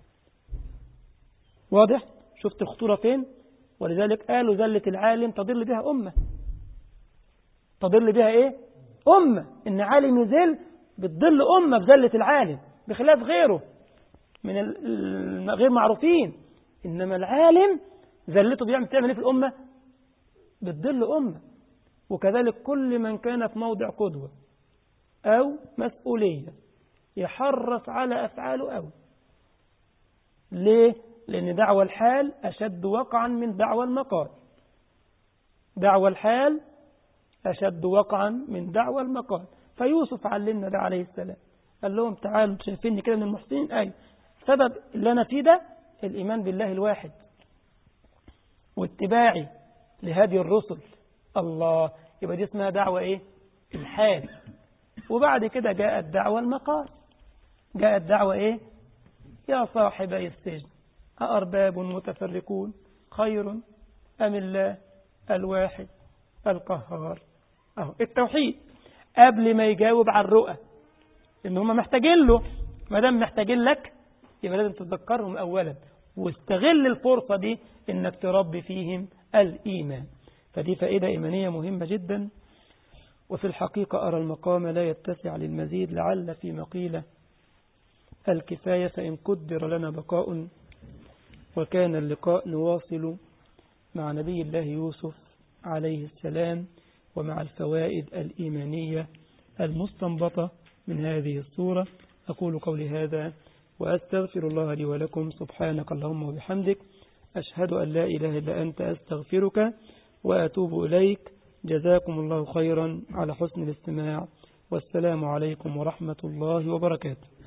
واضح؟ شفت الخطورة فين؟ ولذلك قالوا زلة العالم تضل بها أمة تضل بها إيه؟ أمة إن عالم يزل بتضل أمة بزلة العالم بخلاف غيره من غير معروفين إنما العالم زلته بيعمل تعمل إيه في الأمة؟ بتضل أمة وكذلك كل من كان في موضع قدوة أو مسؤولية يحرص على أفعاله أو ليه؟ لأن دعوى الحال أشد وقعا من دعوى المقال دعوى الحال أشد وقعا من دعوى المقال فيوسف علمنا ده عليه السلام قال لهم تعالوا شايفيني كده من المحسنين أي سبب اللي أنا فيه ده الإيمان بالله الواحد واتباعي لهذه الرسل الله يبقى دي اسمها دعوة إيه الحال وبعد كده جاءت دعوة المقال جاءت دعوة إيه يا صاحبي السجن أأرباب متفرقون خير أم الله الواحد القهار أهو التوحيد قبل ما يجاوب على الرؤى إن هم محتاجين له ما دام محتاجين لك يبقى لازم تتذكرهم أولا واستغل الفرصة دي إنك تربي فيهم الإيمان فدي فائدة إيمانية مهمة جدا وفي الحقيقة أرى المقام لا يتسع للمزيد لعل في مقيلة الكفاية فإن قدر لنا بقاء وكان اللقاء نواصل مع نبي الله يوسف عليه السلام ومع الفوائد الإيمانية المستنبطة من هذه الصورة أقول قولي هذا وأستغفر الله لي ولكم سبحانك اللهم وبحمدك أشهد أن لا إله إلا أنت أستغفرك وأتوب إليك جزاكم الله خيرا على حسن الاستماع والسلام عليكم ورحمة الله وبركاته